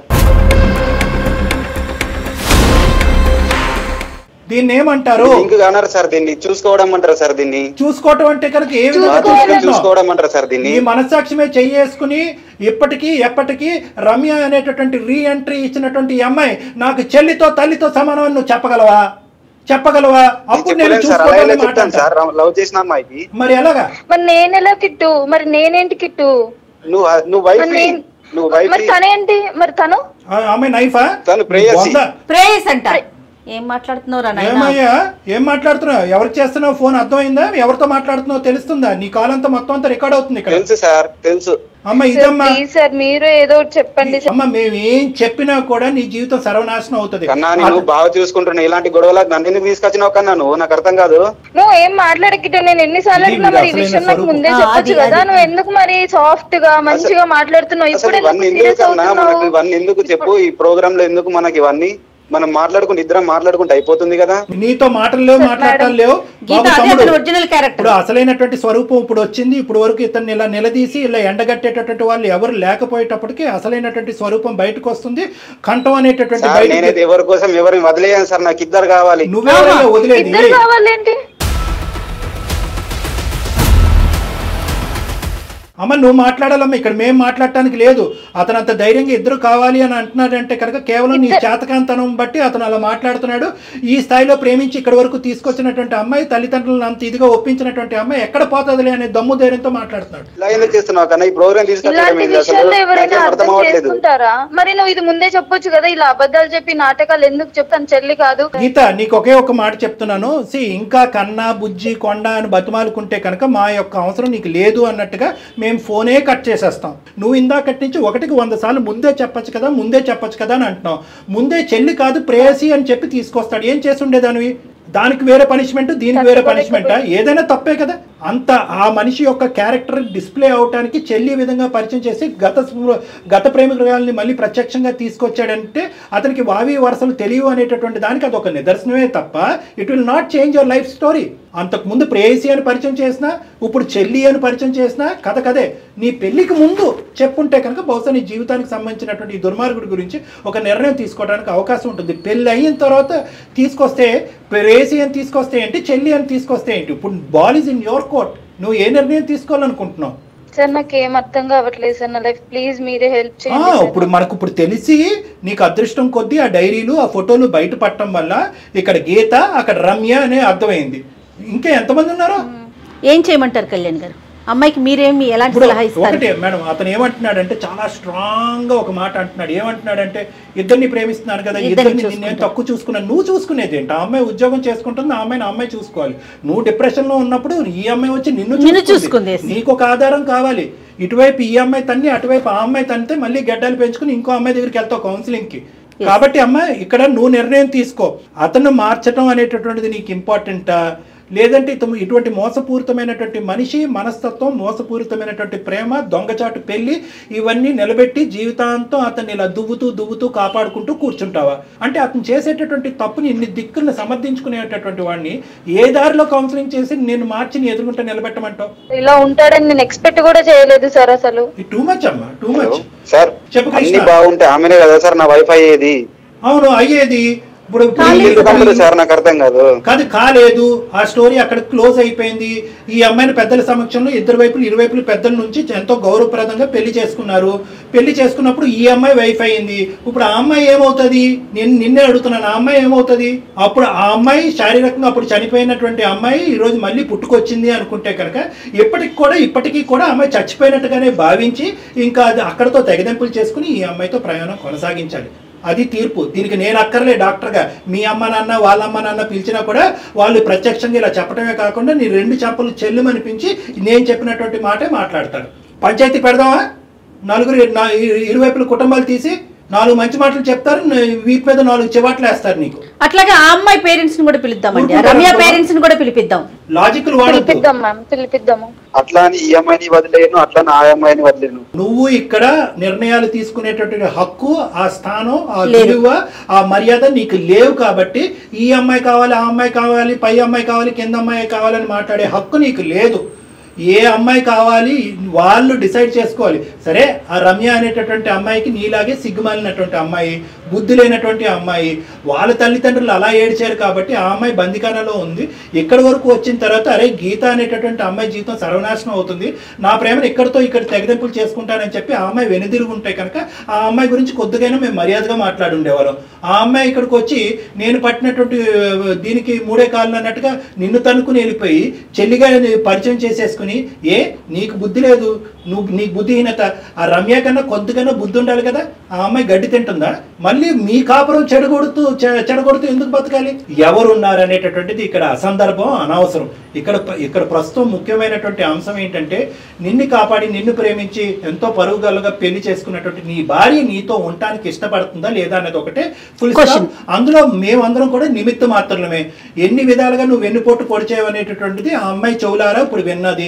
దీన్ని ఏమంటారు లింక్ కానరు సార్ దీన్ని చూసుకోవడం అంటారు సార్ దీన్ని చూసుకోవటం అంటే కనుక ఏ విధంగా బాధ్యతగా చూసుకుంటున్నావు? చూసుకోవడం అంటారు సార్ దీన్ని నీ మనస్సాక్షిమే చెయ్యేసుకుని ఇప్పటికీ ఎప్పటికీ రమ్య అనేటటువంటి రీ ఎంట్రీ ఇచ్చినటువంటి ఈ అమ్మాయి నాకు చెల్లితో తల్లితో సమానం అని నువ్వు చెప్పగలవా చెప్పగలవా అప్పుడు నేను చెప్పలేను సార్ అలా ఎలా చూసుకోవాలి చెప్తాను సార్ లవ్ చేసిన అమ్మాయికి మరి ఎలాగా మరి నేనెలా కిట్టు మరి నేనేంటి కిట్టు నువ్వు నువ్వు వైఫ్ మరి నేను- నువ్వు మరి వైఫ్ తనేంటి మరి తను ఆ అమ్మాయి నైఫా తను ప్రేయసి. బొంద. ప్రేయస్ అంట ఏం మాట్లాడుతున్నావురా నాయనా ఏమయ్యా ఏం మాట్లాడుతున్నావు ఎవరికి చేస్తున్నావు ఫోన్ అర్థమైందా ఎవరితో మాట్లాడుతున్నావు తెలుస్తుందా నీ కాల్ అంతా మొత్తం అంతా రికార్డ్ అవుతుంది ఇక్కడ తెలుసు సార్ తెలుసు అమ్మ సార్ ఇదమ్మా ప్లీజ్ సార్ మీరు ఏదో ఒకటి చెప్పండి సార్ అమ్మ మేము ఏం చెప్పినా కూడా నీ జీవితం సర్వనాశనం అవుతుంది కన్నా నేను బాగా చూసుకుంటున్నా ఇలాంటి గొడవలకు నన్ను ఎందుకు తీసుకొచ్చినావు కన్నా నువ్వు నాకు అర్థం కాదు నువ్వు ఏం మాట్లాడకిట్టు నేను ఎన్నిసార్లు ఇది అడిగినా మరి ఈ అసలైన విషయం నాకు స్వరూపం. ముందే ఆ, చెప్పొచ్చు అది- కదా అది- నువ్వు ఎందుకు మరి సాఫ్ట్ గా మంచిగా మాట్లాడుతున్నావు అసలు ఇప్పుడు ఇవన్నీ ఎందుకు ఎందుకు సీరియస్ కన్నా మనకు అవుతున్నావు ఇవన్నీ ఎందుకు చెప్పు ఈ ప్రోగ్రామ్ లో ఎందుకు మనకి ఇవన్నీ మనం మాట్లాడుకుంటే ఇద్దరం మాట్లాడుకుంటే అయిపోతుంది కదా నీతో మాటలు లేవు మాట్లాడటాలు లేవు గీత బాబు అదే తమ్ముడు, అతని ఒరిజినల్ క్యారెక్టర్ ఇప్పుడు అసలైనటువంటి స్వరూపం ఇప్పుడు వచ్చింది ఇప్పుడు వరకు ఇతన్ని ఇలా నిలదీసి ఇలా ఎండగట్టేటటువంటి వాళ్ళు ఎవరు లేకపోయేటప్పటికి అసలైనటువంటి స్వరూపం బయటకు వస్తుంది కంఠం అనేటటువంటి సార్ బయటకు నేనైతే ఎవరి కోసం ఎవరిని వదిలేయను సార్ నాకు ఇద్దరు కావాలి నువ్వెవరయ్యా వదిలేది ఇద్దరు కావాలేంటి అమ్మ నువ్వు మాట్లాడాలమ్మా ఇక్కడ మేము మాట్లాడటానికి లేదు అతను అంత ధైర్యంగా ఇద్దరు కావాలి అని అంటున్నాడంటే కనుక కేవలం నీ చేతకాంతనం బట్టి అతను అలా మాట్లాడుతున్నాడు ఈ స్థాయిలో ప్రేమించి ఇక్కడ వరకు తీసుకొచ్చినటువంటి అమ్మాయి తల్లిదండ్రులను అంత ఇదిగా ఒప్పించినటువంటి అమ్మాయి ఎక్కడ పోతుందిలే అనే దమ్ము ధైర్యంతో మాట్లాడుతున్నాడు ఇలా ఎందుకు చేస్తున్నావు కన్నా ఈ ప్రోగ్రామ్ తీసుకొచ్చడం ఇలాంటి ఏంటి అసలు విషయాల్లో ఎవరైనా నాకేం అర్థం అర్థం అవ్వట్లేదు చేసుకుంటారా మరి నువ్వు ఇది ముందే చెప్పొచ్చు కదా ఇలా అబద్ధాలు చెప్పి నాటకాలు ఎందుకు చెప్తాను చెల్లి కాదు గీత నీకు ఒకే ఒక మాట చెప్తున్నాను సి ఇంకా కన్నా బుజ్జి కొండ అని బతిమాలుకుంటే కనుక మా యొక్క అవసరం నీకు లేదు అన్నట్టుగా మేము ఫోనే కట్ చేసేస్తాం నువ్వు ఇందాకటి నుంచి ఒకటికి వంద సార్లు ముందే చెప్పొచ్చు కదా ముందే చెప్పొచ్చు కదా అని అంటున్నావు ముందే చెల్లి కాదు ప్రేయసి అని చెప్పి తీసుకొస్తాడు ఏం చేసి ఉండేదానివి దానికి వేరే పనిష్మెంట్ దీనికి వేరే పనిష్మెంట్ ఏదైనా తప్పే కదా అంత ఆ మనిషి యొక్క క్యారెక్టర్ డిస్ప్లే అవటానికి చెల్లి ఈ విధంగా పరిచయం చేసి గత స్మృ- గత ప్రేమికురాలని మళ్ళీ ప్రత్యక్షంగా తీసుకొచ్చాడంటే అతనికి వావి వరసలు తెలియవు అనేటటువంటి దానికి అది ఒక నిదర్శనమే తప్ప it will not change your life story అంతకు ముందు ప్రేయసి అని పరిచయం చేసినా ఇప్పుడు చెల్లి అని పరిచయం చేసినా కథ కదే నీ పెళ్లికి ముందు చెప్పుంటే కనుక బహుశా నీ జీవితానికి సంబంధించినటువంటి ఈ దుర్మార్గుడి గురించి ఒక నిర్ణయం తీసుకోవడానికి అవకాశం ఉంటుంది పెళ్లి అయిన తర్వాత తీసుకొస్తే ప్రేయసి అని తీసుకొస్తే ఏంటి చెల్లి అని తీసుకొస్తే ఏంటి ఇప్పుడు ball is in your court నువ్వు ఏ నిర్ణయం తీసుకోవాలనుకుంటున్నావు సార్ నాకు ఏం అర్థం కావట్లేదు సార్ నా లైఫ్ ప్లీజ్ మీరే హెల్ప్ ఆ, చేయండి సార్. ఇప్పుడు మనకు ఇప్పుడు తెలిసి నీకు అదృష్టం కొద్దీ ఆ డైరీలు ఆ ఫోటోలు బయట పట్టడం వల్ల ఇక్కడ గీత అక్కడ రమ్య అనే అర్థమైంది ఇంకా ఎంతమంది ఉన్నారో ఏం చేయమంటారు కళ్యాణ్ గారు అమ్మాయికి మీరేమి ఎలాంటి ఇప్పుడు సలహా ఇస్తారు ఒకటే మేడం అతను ఏమంటున్నాడంటే చాలా స్ట్రాంగ్ గా ఒక మాట అంటున్నాడు ఏమంటున్నాడంటే ఇద్దరిని ప్రేమిస్తున్నాను కదా ఇద్దరిని ఇద్దరిని నేను చూసుకుంటా. తక్కువ చూసుకున్నాను నువ్వు చూసుకునేది ఏంటి ఆ అమ్మాయి ఉద్యోగం చేసుకుంటుంది ఆ అమ్మాయిని ఆ అమ్మాయి చూసుకోవాలి నువ్వు డిప్రెషన్ లో ఉన్నప్పుడు ఈ అమ్మాయి వచ్చి నిన్ను నిన్ను చూసుకుంది. చూసుకుంది. నీకు ఒక ఆధారం కావాలి ఇటువైపు ఈ అమ్మాయి తన్ని అటువైపు ఆ అమ్మాయి తన్నితే మళ్ళీ గడ్డలు పెంచుకుని ఇంకో అమ్మాయి దగ్గరికి వెళ్తావు కౌన్సిలింగ్ కి కాబట్టి అమ్మ ఇక్కడ నువ్వు నిర్ణయం తీసుకో అతను మార్చడం అనేటటువంటిది నీకు ఇంపార్టెంటా లేదంటే ఇతను ఇటువంటి మోసపూరితమైనటువంటి మనిషి మనస్తత్వం మోసపూరితమైనటువంటి ప్రేమ దొంగచాటు పెళ్లి ఇవన్నీ నిలబెట్టి జీవితాంతం అతన్ని ఇలా దువ్వుతూ దువ్వుతూ కాపాడుకుంటూ కూర్చుంటావా అంటే అతను చేసేటటువంటి తప్పుని ఇన్ని దిక్కులను సమర్థించుకునేటటువంటి వాడిని ఏ దారిలో కౌన్సిలింగ్ చేసి నేను మార్చి నీ ఎదుర్కొంటే నిలబెట్టమంటావు ఇలా ఉంటాడని నేను ఎక్స్పెక్ట్ కూడా చేయలేదు సార్ అసలు టూ మచ్ అమ్మా టూ మచ్ సార్ చెప్పు అన్ని కృష్ణ. బాగుంటే ఆమెనే కదా సార్ నా వైఫ్ అయ్యేది అవును అయ్యేది ఇప్పుడు ఎందుకు అందరూ సార్ నాకు అర్థం కాదు కాదు కాలేదు ఆ స్టోరీ అక్కడ క్లోజ్ అయిపోయింది ఈ అమ్మాయిని పెద్దల సమక్షంలో ఇద్దరు వైపులు ఇరువైపులు పెద్దల నుంచి ఎంతో గౌరవప్రదంగా పెళ్లి చేసుకున్నారు పెళ్లి చేసుకున్నప్పుడు ఈ అమ్మాయి వైఫ్ అయింది ఇప్పుడు ఆ అమ్మాయి ఏమవుతుంది నేను నిన్నే అడుగుతున్నాను ఆ అమ్మాయి ఏమవుతుంది అప్పుడు ఆ అమ్మాయి శారీరకంగా అప్పుడు చనిపోయినటువంటి అమ్మాయి ఈ రోజు మళ్ళీ పుట్టుకొచ్చింది అనుకుంటే కనుక ఇప్పటికి కూడా ఇప్పటికీ కూడా ఆ అమ్మాయి చచ్చిపోయినట్టుగానే భావించి ఇంకా అది అక్కడతో తెగదెంపులు చేసుకుని ఈ అమ్మాయితో ప్రయాణం కొనసాగించాలి అది తీర్పు దీనికి నేను అక్కర్లే డాక్టర్గా మీ అమ్మ నాన్న వాళ్ళ అమ్మ నాన్న పిలిచినా కూడా వాళ్ళు ప్రత్యక్షంగా ఇలా చెప్పడమే కాకుండా నీ రెండు చెంపలు చెల్లుమనిపించి నేను చెప్పినటువంటి మాటే మాట్లాడతారు పంచాయతీ పెడదామా నలుగురు నా- ఇరు- ఇరువైపుల కుటుంబాలు తీసి నాలుగు మంచి మాటలు చెప్తారు న- వీపు మీద నాలుగు చివాట్లు వేస్తారు నీకు అట్లాగే ఆ అమ్మాయి పేరెంట్స్ ని కూడా పిలుద్దామండి ఆ ఊరుకుంటారా రమ్య అమ్మా? పేరెంట్స్ ని కూడా పిలిపిద్దాం లాజికల్ వాడద్దు పిలిపిద్దాం మ్యామ్ పిలిపిద్దాము అట్లా అని ఈ అమ్మాయిని వదిలేను అట్లా నా అమ్మాయిని వదిలేను నువ్వు ఇక్కడ నిర్ణయాలు తీసుకునేటటువంటి హక్కు ఆ స్థానం ఆ లేదు. విలువ ఆ మర్యాద నీకు లేవు కాబట్టి ఈ అమ్మాయి కావాలి ఆ అమ్మాయి కావాలి పై అమ్మాయి కావాలి కింద అమ్మాయి కావాలని మాట్లాడే హక్కు నీకు లేదు ఏ అమ్మాయి కావాలి వాళ్ళు డిసైడ్ చేసుకోవాలి సరే ఆ రమ్య అనేటటువంటి అమ్మాయికి నీలాగే సిగ్గుమాలినటువంటి అమ్మాయి బుద్ధి లేనటువంటి అమ్మాయి వాళ్ళ తల్లిదండ్రులు అలా ఏడ్చారు కాబట్టి ఆ అమ్మాయి బందికానలో ఉంది ఇక్కడి వరకు వచ్చిన తర్వాత అరే గీత అనేటటువంటి అమ్మాయి జీవితం సర్వనాశనం అవుతుంది నా ప్రేమను ఇక్కడితో ఇక్కడ తెగదెంపులు చేసుకుంటానని చెప్పి ఆ అమ్మాయి వెనుదిరుగు ఉంటే కనుక ఆ అమ్మాయి గురించి కొద్దిగైనా మేము మర్యాదగా మాట్లాడి ఉండేవాళ్ళం ఆ అమ్మాయి ఇక్కడికి వచ్చి నేను పట్టినటువంటి ఆ, దీనికి మూడే కాళ్ళు అన్నట్టుగా నిన్ను తనుకుని వెళ్ళిపోయి చెల్లిగా పరిచయం చేసేసుకుని ఏ నీకు బుద్ధి లేదు నువ్వు నీకు బుద్ధిహీనత ఆ రమ్య కన్నా కొద్దిగానే బుద్ధి ఉండాలి కదా ఆ అమ్మాయి గడ్డి తింటుందా మళ్ళీ మీ కాపురం చెడగొడుతూ చె- చెడగొడుతూ ఎందుకు బతకాలి ఎవరు ఉన్నారు అనేటటువంటిది ఇక్కడ అసందర్భం అనవసరం ఇక్కడ ప- ఇక్కడ ప్రస్తుతం ముఖ్యమైనటువంటి అంశం ఏంటంటే నిన్ను కాపాడి నిన్ను ప్రేమించి ఎంతో పరుగుగలగా పెళ్లి చేసుకున్నటువంటి నీ భార్య నీతో ఉండటానికి ఇష్టపడుతుందా లేదా అనేది ఒకటే ఫుల్ Question. అందులో మేమందరం కూడా నిమిత్త మాత్రమే ఎన్ని విధాలుగా నువ్వు వెన్నుపోటు పొడిచేవు అనేటటువంటిది ఆ అమ్మాయి చెవులారా ఇప్పుడు విన్నది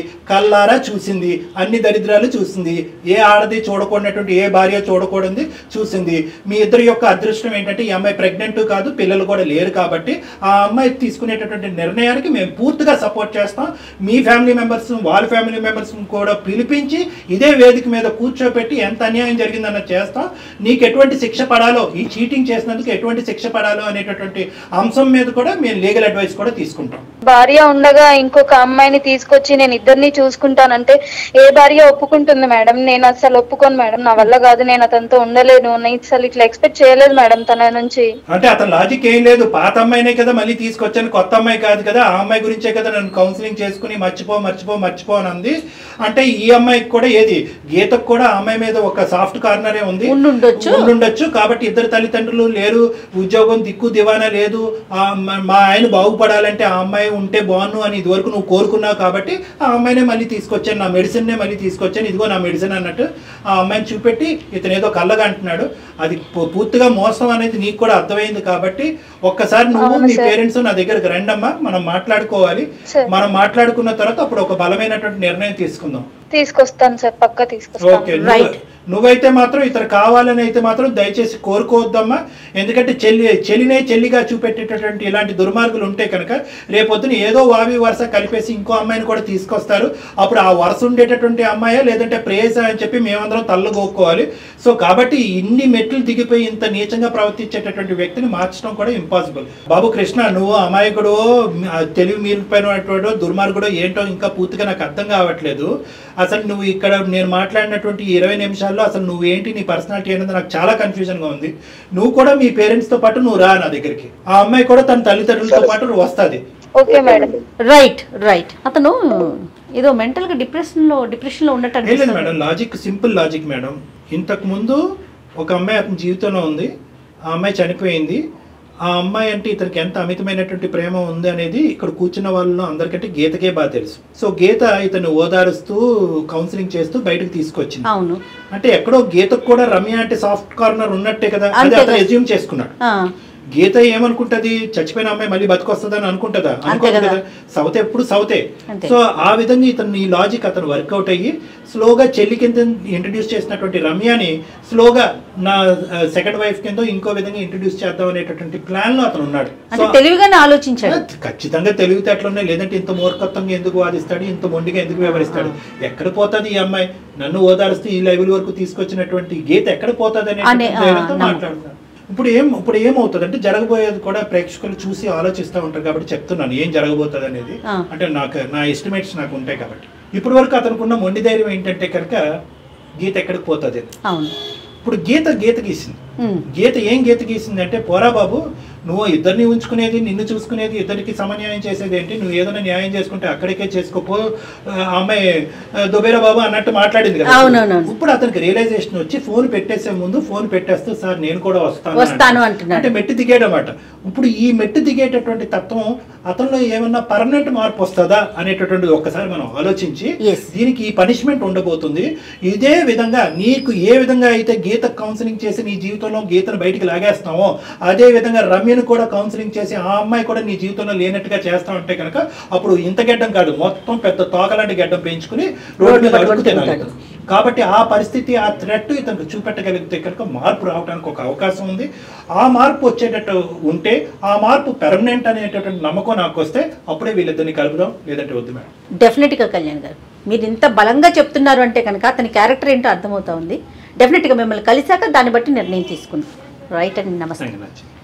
కల్లారా చూసింది అన్ని దరిద్రాలు చూసింది ఏ ఆడది చూడకూడనటువంటి ఏ భార్య చూడకూడదు చూసింది మీ ఇద్దరి యొక్క అదృష్టం ఏంటంటే ఈ అమ్మాయి ప్రెగ్నెంట్ కాదు పిల్లలు కూడా లేరు కాబట్టి ఆ అమ్మాయి తీసుకునేటటువంటి నిర్ణయానికి మేము పూర్తిగా సపోర్ట్ చేస్తాం మీ ఫ్యామిలీ మెంబర్స్ వాళ్ళ ఫ్యామిలీ మెంబర్స్ కూడా పిలిపించి ఇదే వేదిక మీద కూర్చోపెట్టి ఎంత అన్యాయం జరిగిందన్నది చేస్తాం నీకు ఎటువంటి శిక్ష పడాలో ఈ చీటింగ్ చేసినందుకు ఎటువంటి శిక్ష పడాలో అనేటటువంటి అంశం మీద కూడా మేము లీగల్ అడ్వైస్ కూడా తీసుకుంటాం భార్య ఉండగా ఇంకొక అమ్మాయిని తీసుకొచ్చి నేను ఇద్దరిని చూసుకుంటానంటే ఏ భార్య ఒప్పుకుంటుంది మేడం నేను అసలు ఒప్పుకోను మేడం నా వల్ల కాదు నేను అతనితో ఉండలేను నేను అసలు ఇట్లా ఎక్స్పెక్ట్ చేయలేదు మేడం తన నుంచి అంటే అతని లాజిక్ ఏం లేదు పాత అమ్మాయినే కదా మళ్ళీ తీసుకొచ్చాను కొత్త అమ్మాయి కాదు కదా ఆ అమ్మాయి గురించే కదా నన్ను కౌన్సిలింగ్ చేసుకుని మర్చిపో మర్చిపో మర్చిపో అని అంది అంటే ఈ అమ్మాయికి కూడా ఏది గీతకు కూడా ఆ అమ్మాయి మీద ఒక సాఫ్ట్ కార్నరే ఉంది ఉండుండొచ్చు. ఉండుండొచ్చు కాబట్టి ఇద్దరు తల్లిదండ్రులు లేరు ఉద్యోగం దిక్కు దివానా లేదు ఆ మ- మా ఆయన బాగుపడాలంటే ఆ అమ్మాయి ఉంటే బాగున్ను అని ఇదివరకు నువ్వు కోరుకున్నావు కాబట్టి ఆ అమ్మాయినే మళ్ళీ తీసుకొచ్చాను నా మెడిసిన్నే మళ్ళీ తీసుకొచ్చాను ఇదిగో నా మెడిసిన్ అన్నట్టు ఆ అమ్మాయిని చూపెట్టి ఇతను ఏదో కళ్ళగా అంటున్నాడు అది పూ- పూర్తిగా మోసం అనేది నీకు కూడా అర్థమైంది కాబట్టి ఒక్కసారి నువ్వు అవును మీ సార్. పేరెంట్స్ నా దగ్గరకు రండమ్మా మనం మాట్లాడుకోవాలి సార్. మనం మాట్లాడుకున్న తర్వాత అప్పుడు ఒక బలమైనటువంటి నిర్ణయం తీసుకుందాం తీసుకొస్తాను సార్ పక్క ఓకే తీసుకొస్తాను నువ్వు- Right. నువ్వైతే మాత్రం ఇతను కావాలని అయితే మాత్రం దయచేసి కోరుకోవద్దమ్మా ఎందుకంటే చెల్లి చెల్లినే చెల్లిగా చూపెట్టేటటువంటి ఇలాంటి దుర్మార్గులు ఉంటే కనుక రేపొద్దున ఏదో వావి వరుస కలిపేసి ఇంకో అమ్మాయిని కూడా తీసుకొస్తారు అప్పుడు ఆ వరుస ఉండేటటువంటి అమ్మాయా లేదంటే ప్రేయస అని చెప్పి మేమందరం తల్లగోక్కోవాలి సో కాబట్టి ఇన్ని మెట్లు దిగిపోయి ఇంత నీచంగా ప్రవర్తించేటటువంటి వ్యక్తిని మార్చడం కూడా ఇంపాసిబుల్ బాబు కృష్ణ నువ్వు అమాయకుడు ఆ తెలివి మీరిపోయినటువంటి దుర్మార్గుడు ఏంటో ఇంకా పూర్తిగా నాకు అర్థం కావట్లేదు అసలు నువ్వు ఇక్కడ నేను మాట్లాడినటువంటి ఈ ఇరవై నిమిషాల్లో అసలు నువ్వు ఏంటి నీ పర్సనాలిటీ అనేది నాకు చాలా కన్ఫ్యూజన్ గా ఉంది నువ్వు కూడా మీ పేరెంట్స్ తో పాటు నువ్వు రా నా దగ్గరికి ఆ అమ్మాయి కూడా తన తల్లిదండ్రులతో పాటు వస్తుంది ఓకే మేడం రైట్ రైట్ అతను ఏదో మెంటల్ గా డిప్రెషన్ లో డిప్రెషన్ లో ఉన్నట్టు ఏం లేదు అనిపిస్తుంది madam logic simple logic madam ఇంతకు ముందు ఒక అమ్మాయి అతని జీవితంలో ఉంది ఆ అమ్మాయి చనిపోయింది ఆ అమ్మాయి అంటే ఇతనికి ఎంత అమితమైనటువంటి ప్రేమ ఉంది అనేది ఇక్కడ కూర్చున్న వాళ్ళలో అందరికంటే గీతకే బాగా తెలుసు సో గీత ఇతను ఓదారుస్తూ కౌన్సిలింగ్ చేస్తూ బయటకు తీసుకొచ్చింది అవును అంటే ఎక్కడో గీతకు కూడా రమ్య అంటే సాఫ్ట్ కార్నర్ ఉన్నట్టే కదా అది అంతే అతను కదా. ఎజ్యూమ్ చేసుకున్నాడు ఆ, గీత ఏమనుకుంటది చచ్చిపోయిన అమ్మాయి మళ్ళీ బతికొస్తుందని అనుకుంటుందా అనుకోదు కదా. కదా సౌతే ఎప్పుడు సౌతే అంతే. సో ఆ విధంగా ఇతను ఈ లాజిక్ అతను వర్కౌట్ అయ్యి స్లోగా చెల్లి కింద ఇంట్రడ్యూస్ చేసినటువంటి రమ్యని స్లోగా నా సెకండ్ వైఫ్ కింద ఇంకో విధంగా ఇంట్రడ్యూస్ చేద్దాం అనేటటువంటి ప్లాన్ లో అతను ఉన్నాడు అంటే సో తెలివిగానే ఆలోచించాడు ఖచ్చితంగా తెలివితేటలున్నాయి లేదంటే ఇంత మూర్ఖత్వంగా ఎందుకు వాదిస్తాడు ఇంత మొండిగా ఎందుకు వ్యవహరిస్తాడు ఎక్కడ పోతుంది ఈ అమ్మాయి నన్ను ఓదారుస్తూ ఈ లెవెల్ వరకు తీసుకొచ్చినటువంటి గీత ఎక్కడ పోతుంది అనే, అనేటువంటి ఆ, ధైర్యంతో నమ్మకం. మాట్లాడుతున్నాను ఇప్పుడు ఏం ఇప్పుడు ఏమవుతుంది అంటే జరగబోయేది కూడా ప్రేక్షకులు చూసి ఆలోచిస్తూ ఉంటారు కాబట్టి చెప్తున్నాను ఏం జరగబోతుంది అనేది ఆ. అంటే నాకు నా ఎస్టిమేట్స్ నాకు ఉంటాయి కాబట్టి ఇప్పటి వరకు అతనుకున్న మొండి ధైర్యం ఏంటంటే కనుక గీత ఎక్కడికి పోతుంది అని. అవును ఇప్పుడు గీత గీత గీసింది ఉమ్, గీత ఏం గీత గీసింది అంటే పోరా బాబు నువ్వు ఇద్దరిని ఉంచుకునేది నిన్ను చూసుకునేది ఇద్దరికి సమన్యాయం చేసేది ఏంటి నువ్వు ఏదైనా న్యాయం చేసుకుంటే అక్కడికే చేసుకోపో ఆ అమ్మాయి ఆ, దుబేరా బాబు అన్నట్టు మాట్లాడింది కదా అవునవునవును. ఇప్పుడు అతనికి రియలైజేషన్ వచ్చి ఫోన్ పెట్టేసే ముందు ఫోన్ పెట్టేస్తూ సార్ నేను కూడా వస్తాను వస్తాను అంటాడు. అంటున్నాడు. అంటే మెట్టు దిగాడనమాట ఇప్పుడు ఈ మెట్టు దిగేటటువంటి తత్వం అతనిలో ఏమన్నా పర్మనెంట్ మార్పు వస్తుందా అనేటటువంటిది ఒక్కసారి మనం ఆలోచించి Yes. దీనికి ఈ పనిష్మెంట్ ఉండబోతుంది ఇదే విధంగా నీకు ఏ విధంగా అయితే గీత కౌన్సిలింగ్ చేసి నీ జీవితంలో గీతను బయటికి లాగేస్తావో అదే విధంగా రమ్యను కూడా కౌన్సిలింగ్ చేసి ఆ అమ్మాయి కూడా నీ జీవితంలో లేనట్టుగా చేస్తా ఉంటే కనుక అప్పుడు ఇంత గెడ్డం కాదు మొత్తం పెద్ద తోకలాంటి గెడ్డం పెంచుకుని రోడ్డు మీద పట్టుకొని అడుగు తినాలి తిరుగుతాడు. కాబట్టి ఆ పరిస్థితి ఆ థ్రెట్ ఇతనికి చూపెట్టగలిగితే కనుక మార్పు రావడానికి ఒక అవకాశం ఉంది ఆ మార్పు వచ్చేటట్టు ఉంటే ఆ మార్పు పెర్మనెంట్ అనేటటువంటి నమ్మకం నాకు వస్తే అప్పుడే వీళ్ళిద్దరిని కలుపుదాం లేదంటే వద్దు మేడం డెఫినెట్గా కళ్యాణ్ గారు మీరు ఇంత బలంగా చెప్తున్నారు అంటే కనుక అతని క్యారెక్టర్ ఏంటో అర్థమవుతా ఉంది డెఫినెట్గా మిమ్మల్ని కలిశాక దాన్ని బట్టి నిర్ణయం తీసుకున్నాం రైట్ అండి నమస్తే థ్యాంక్ యూ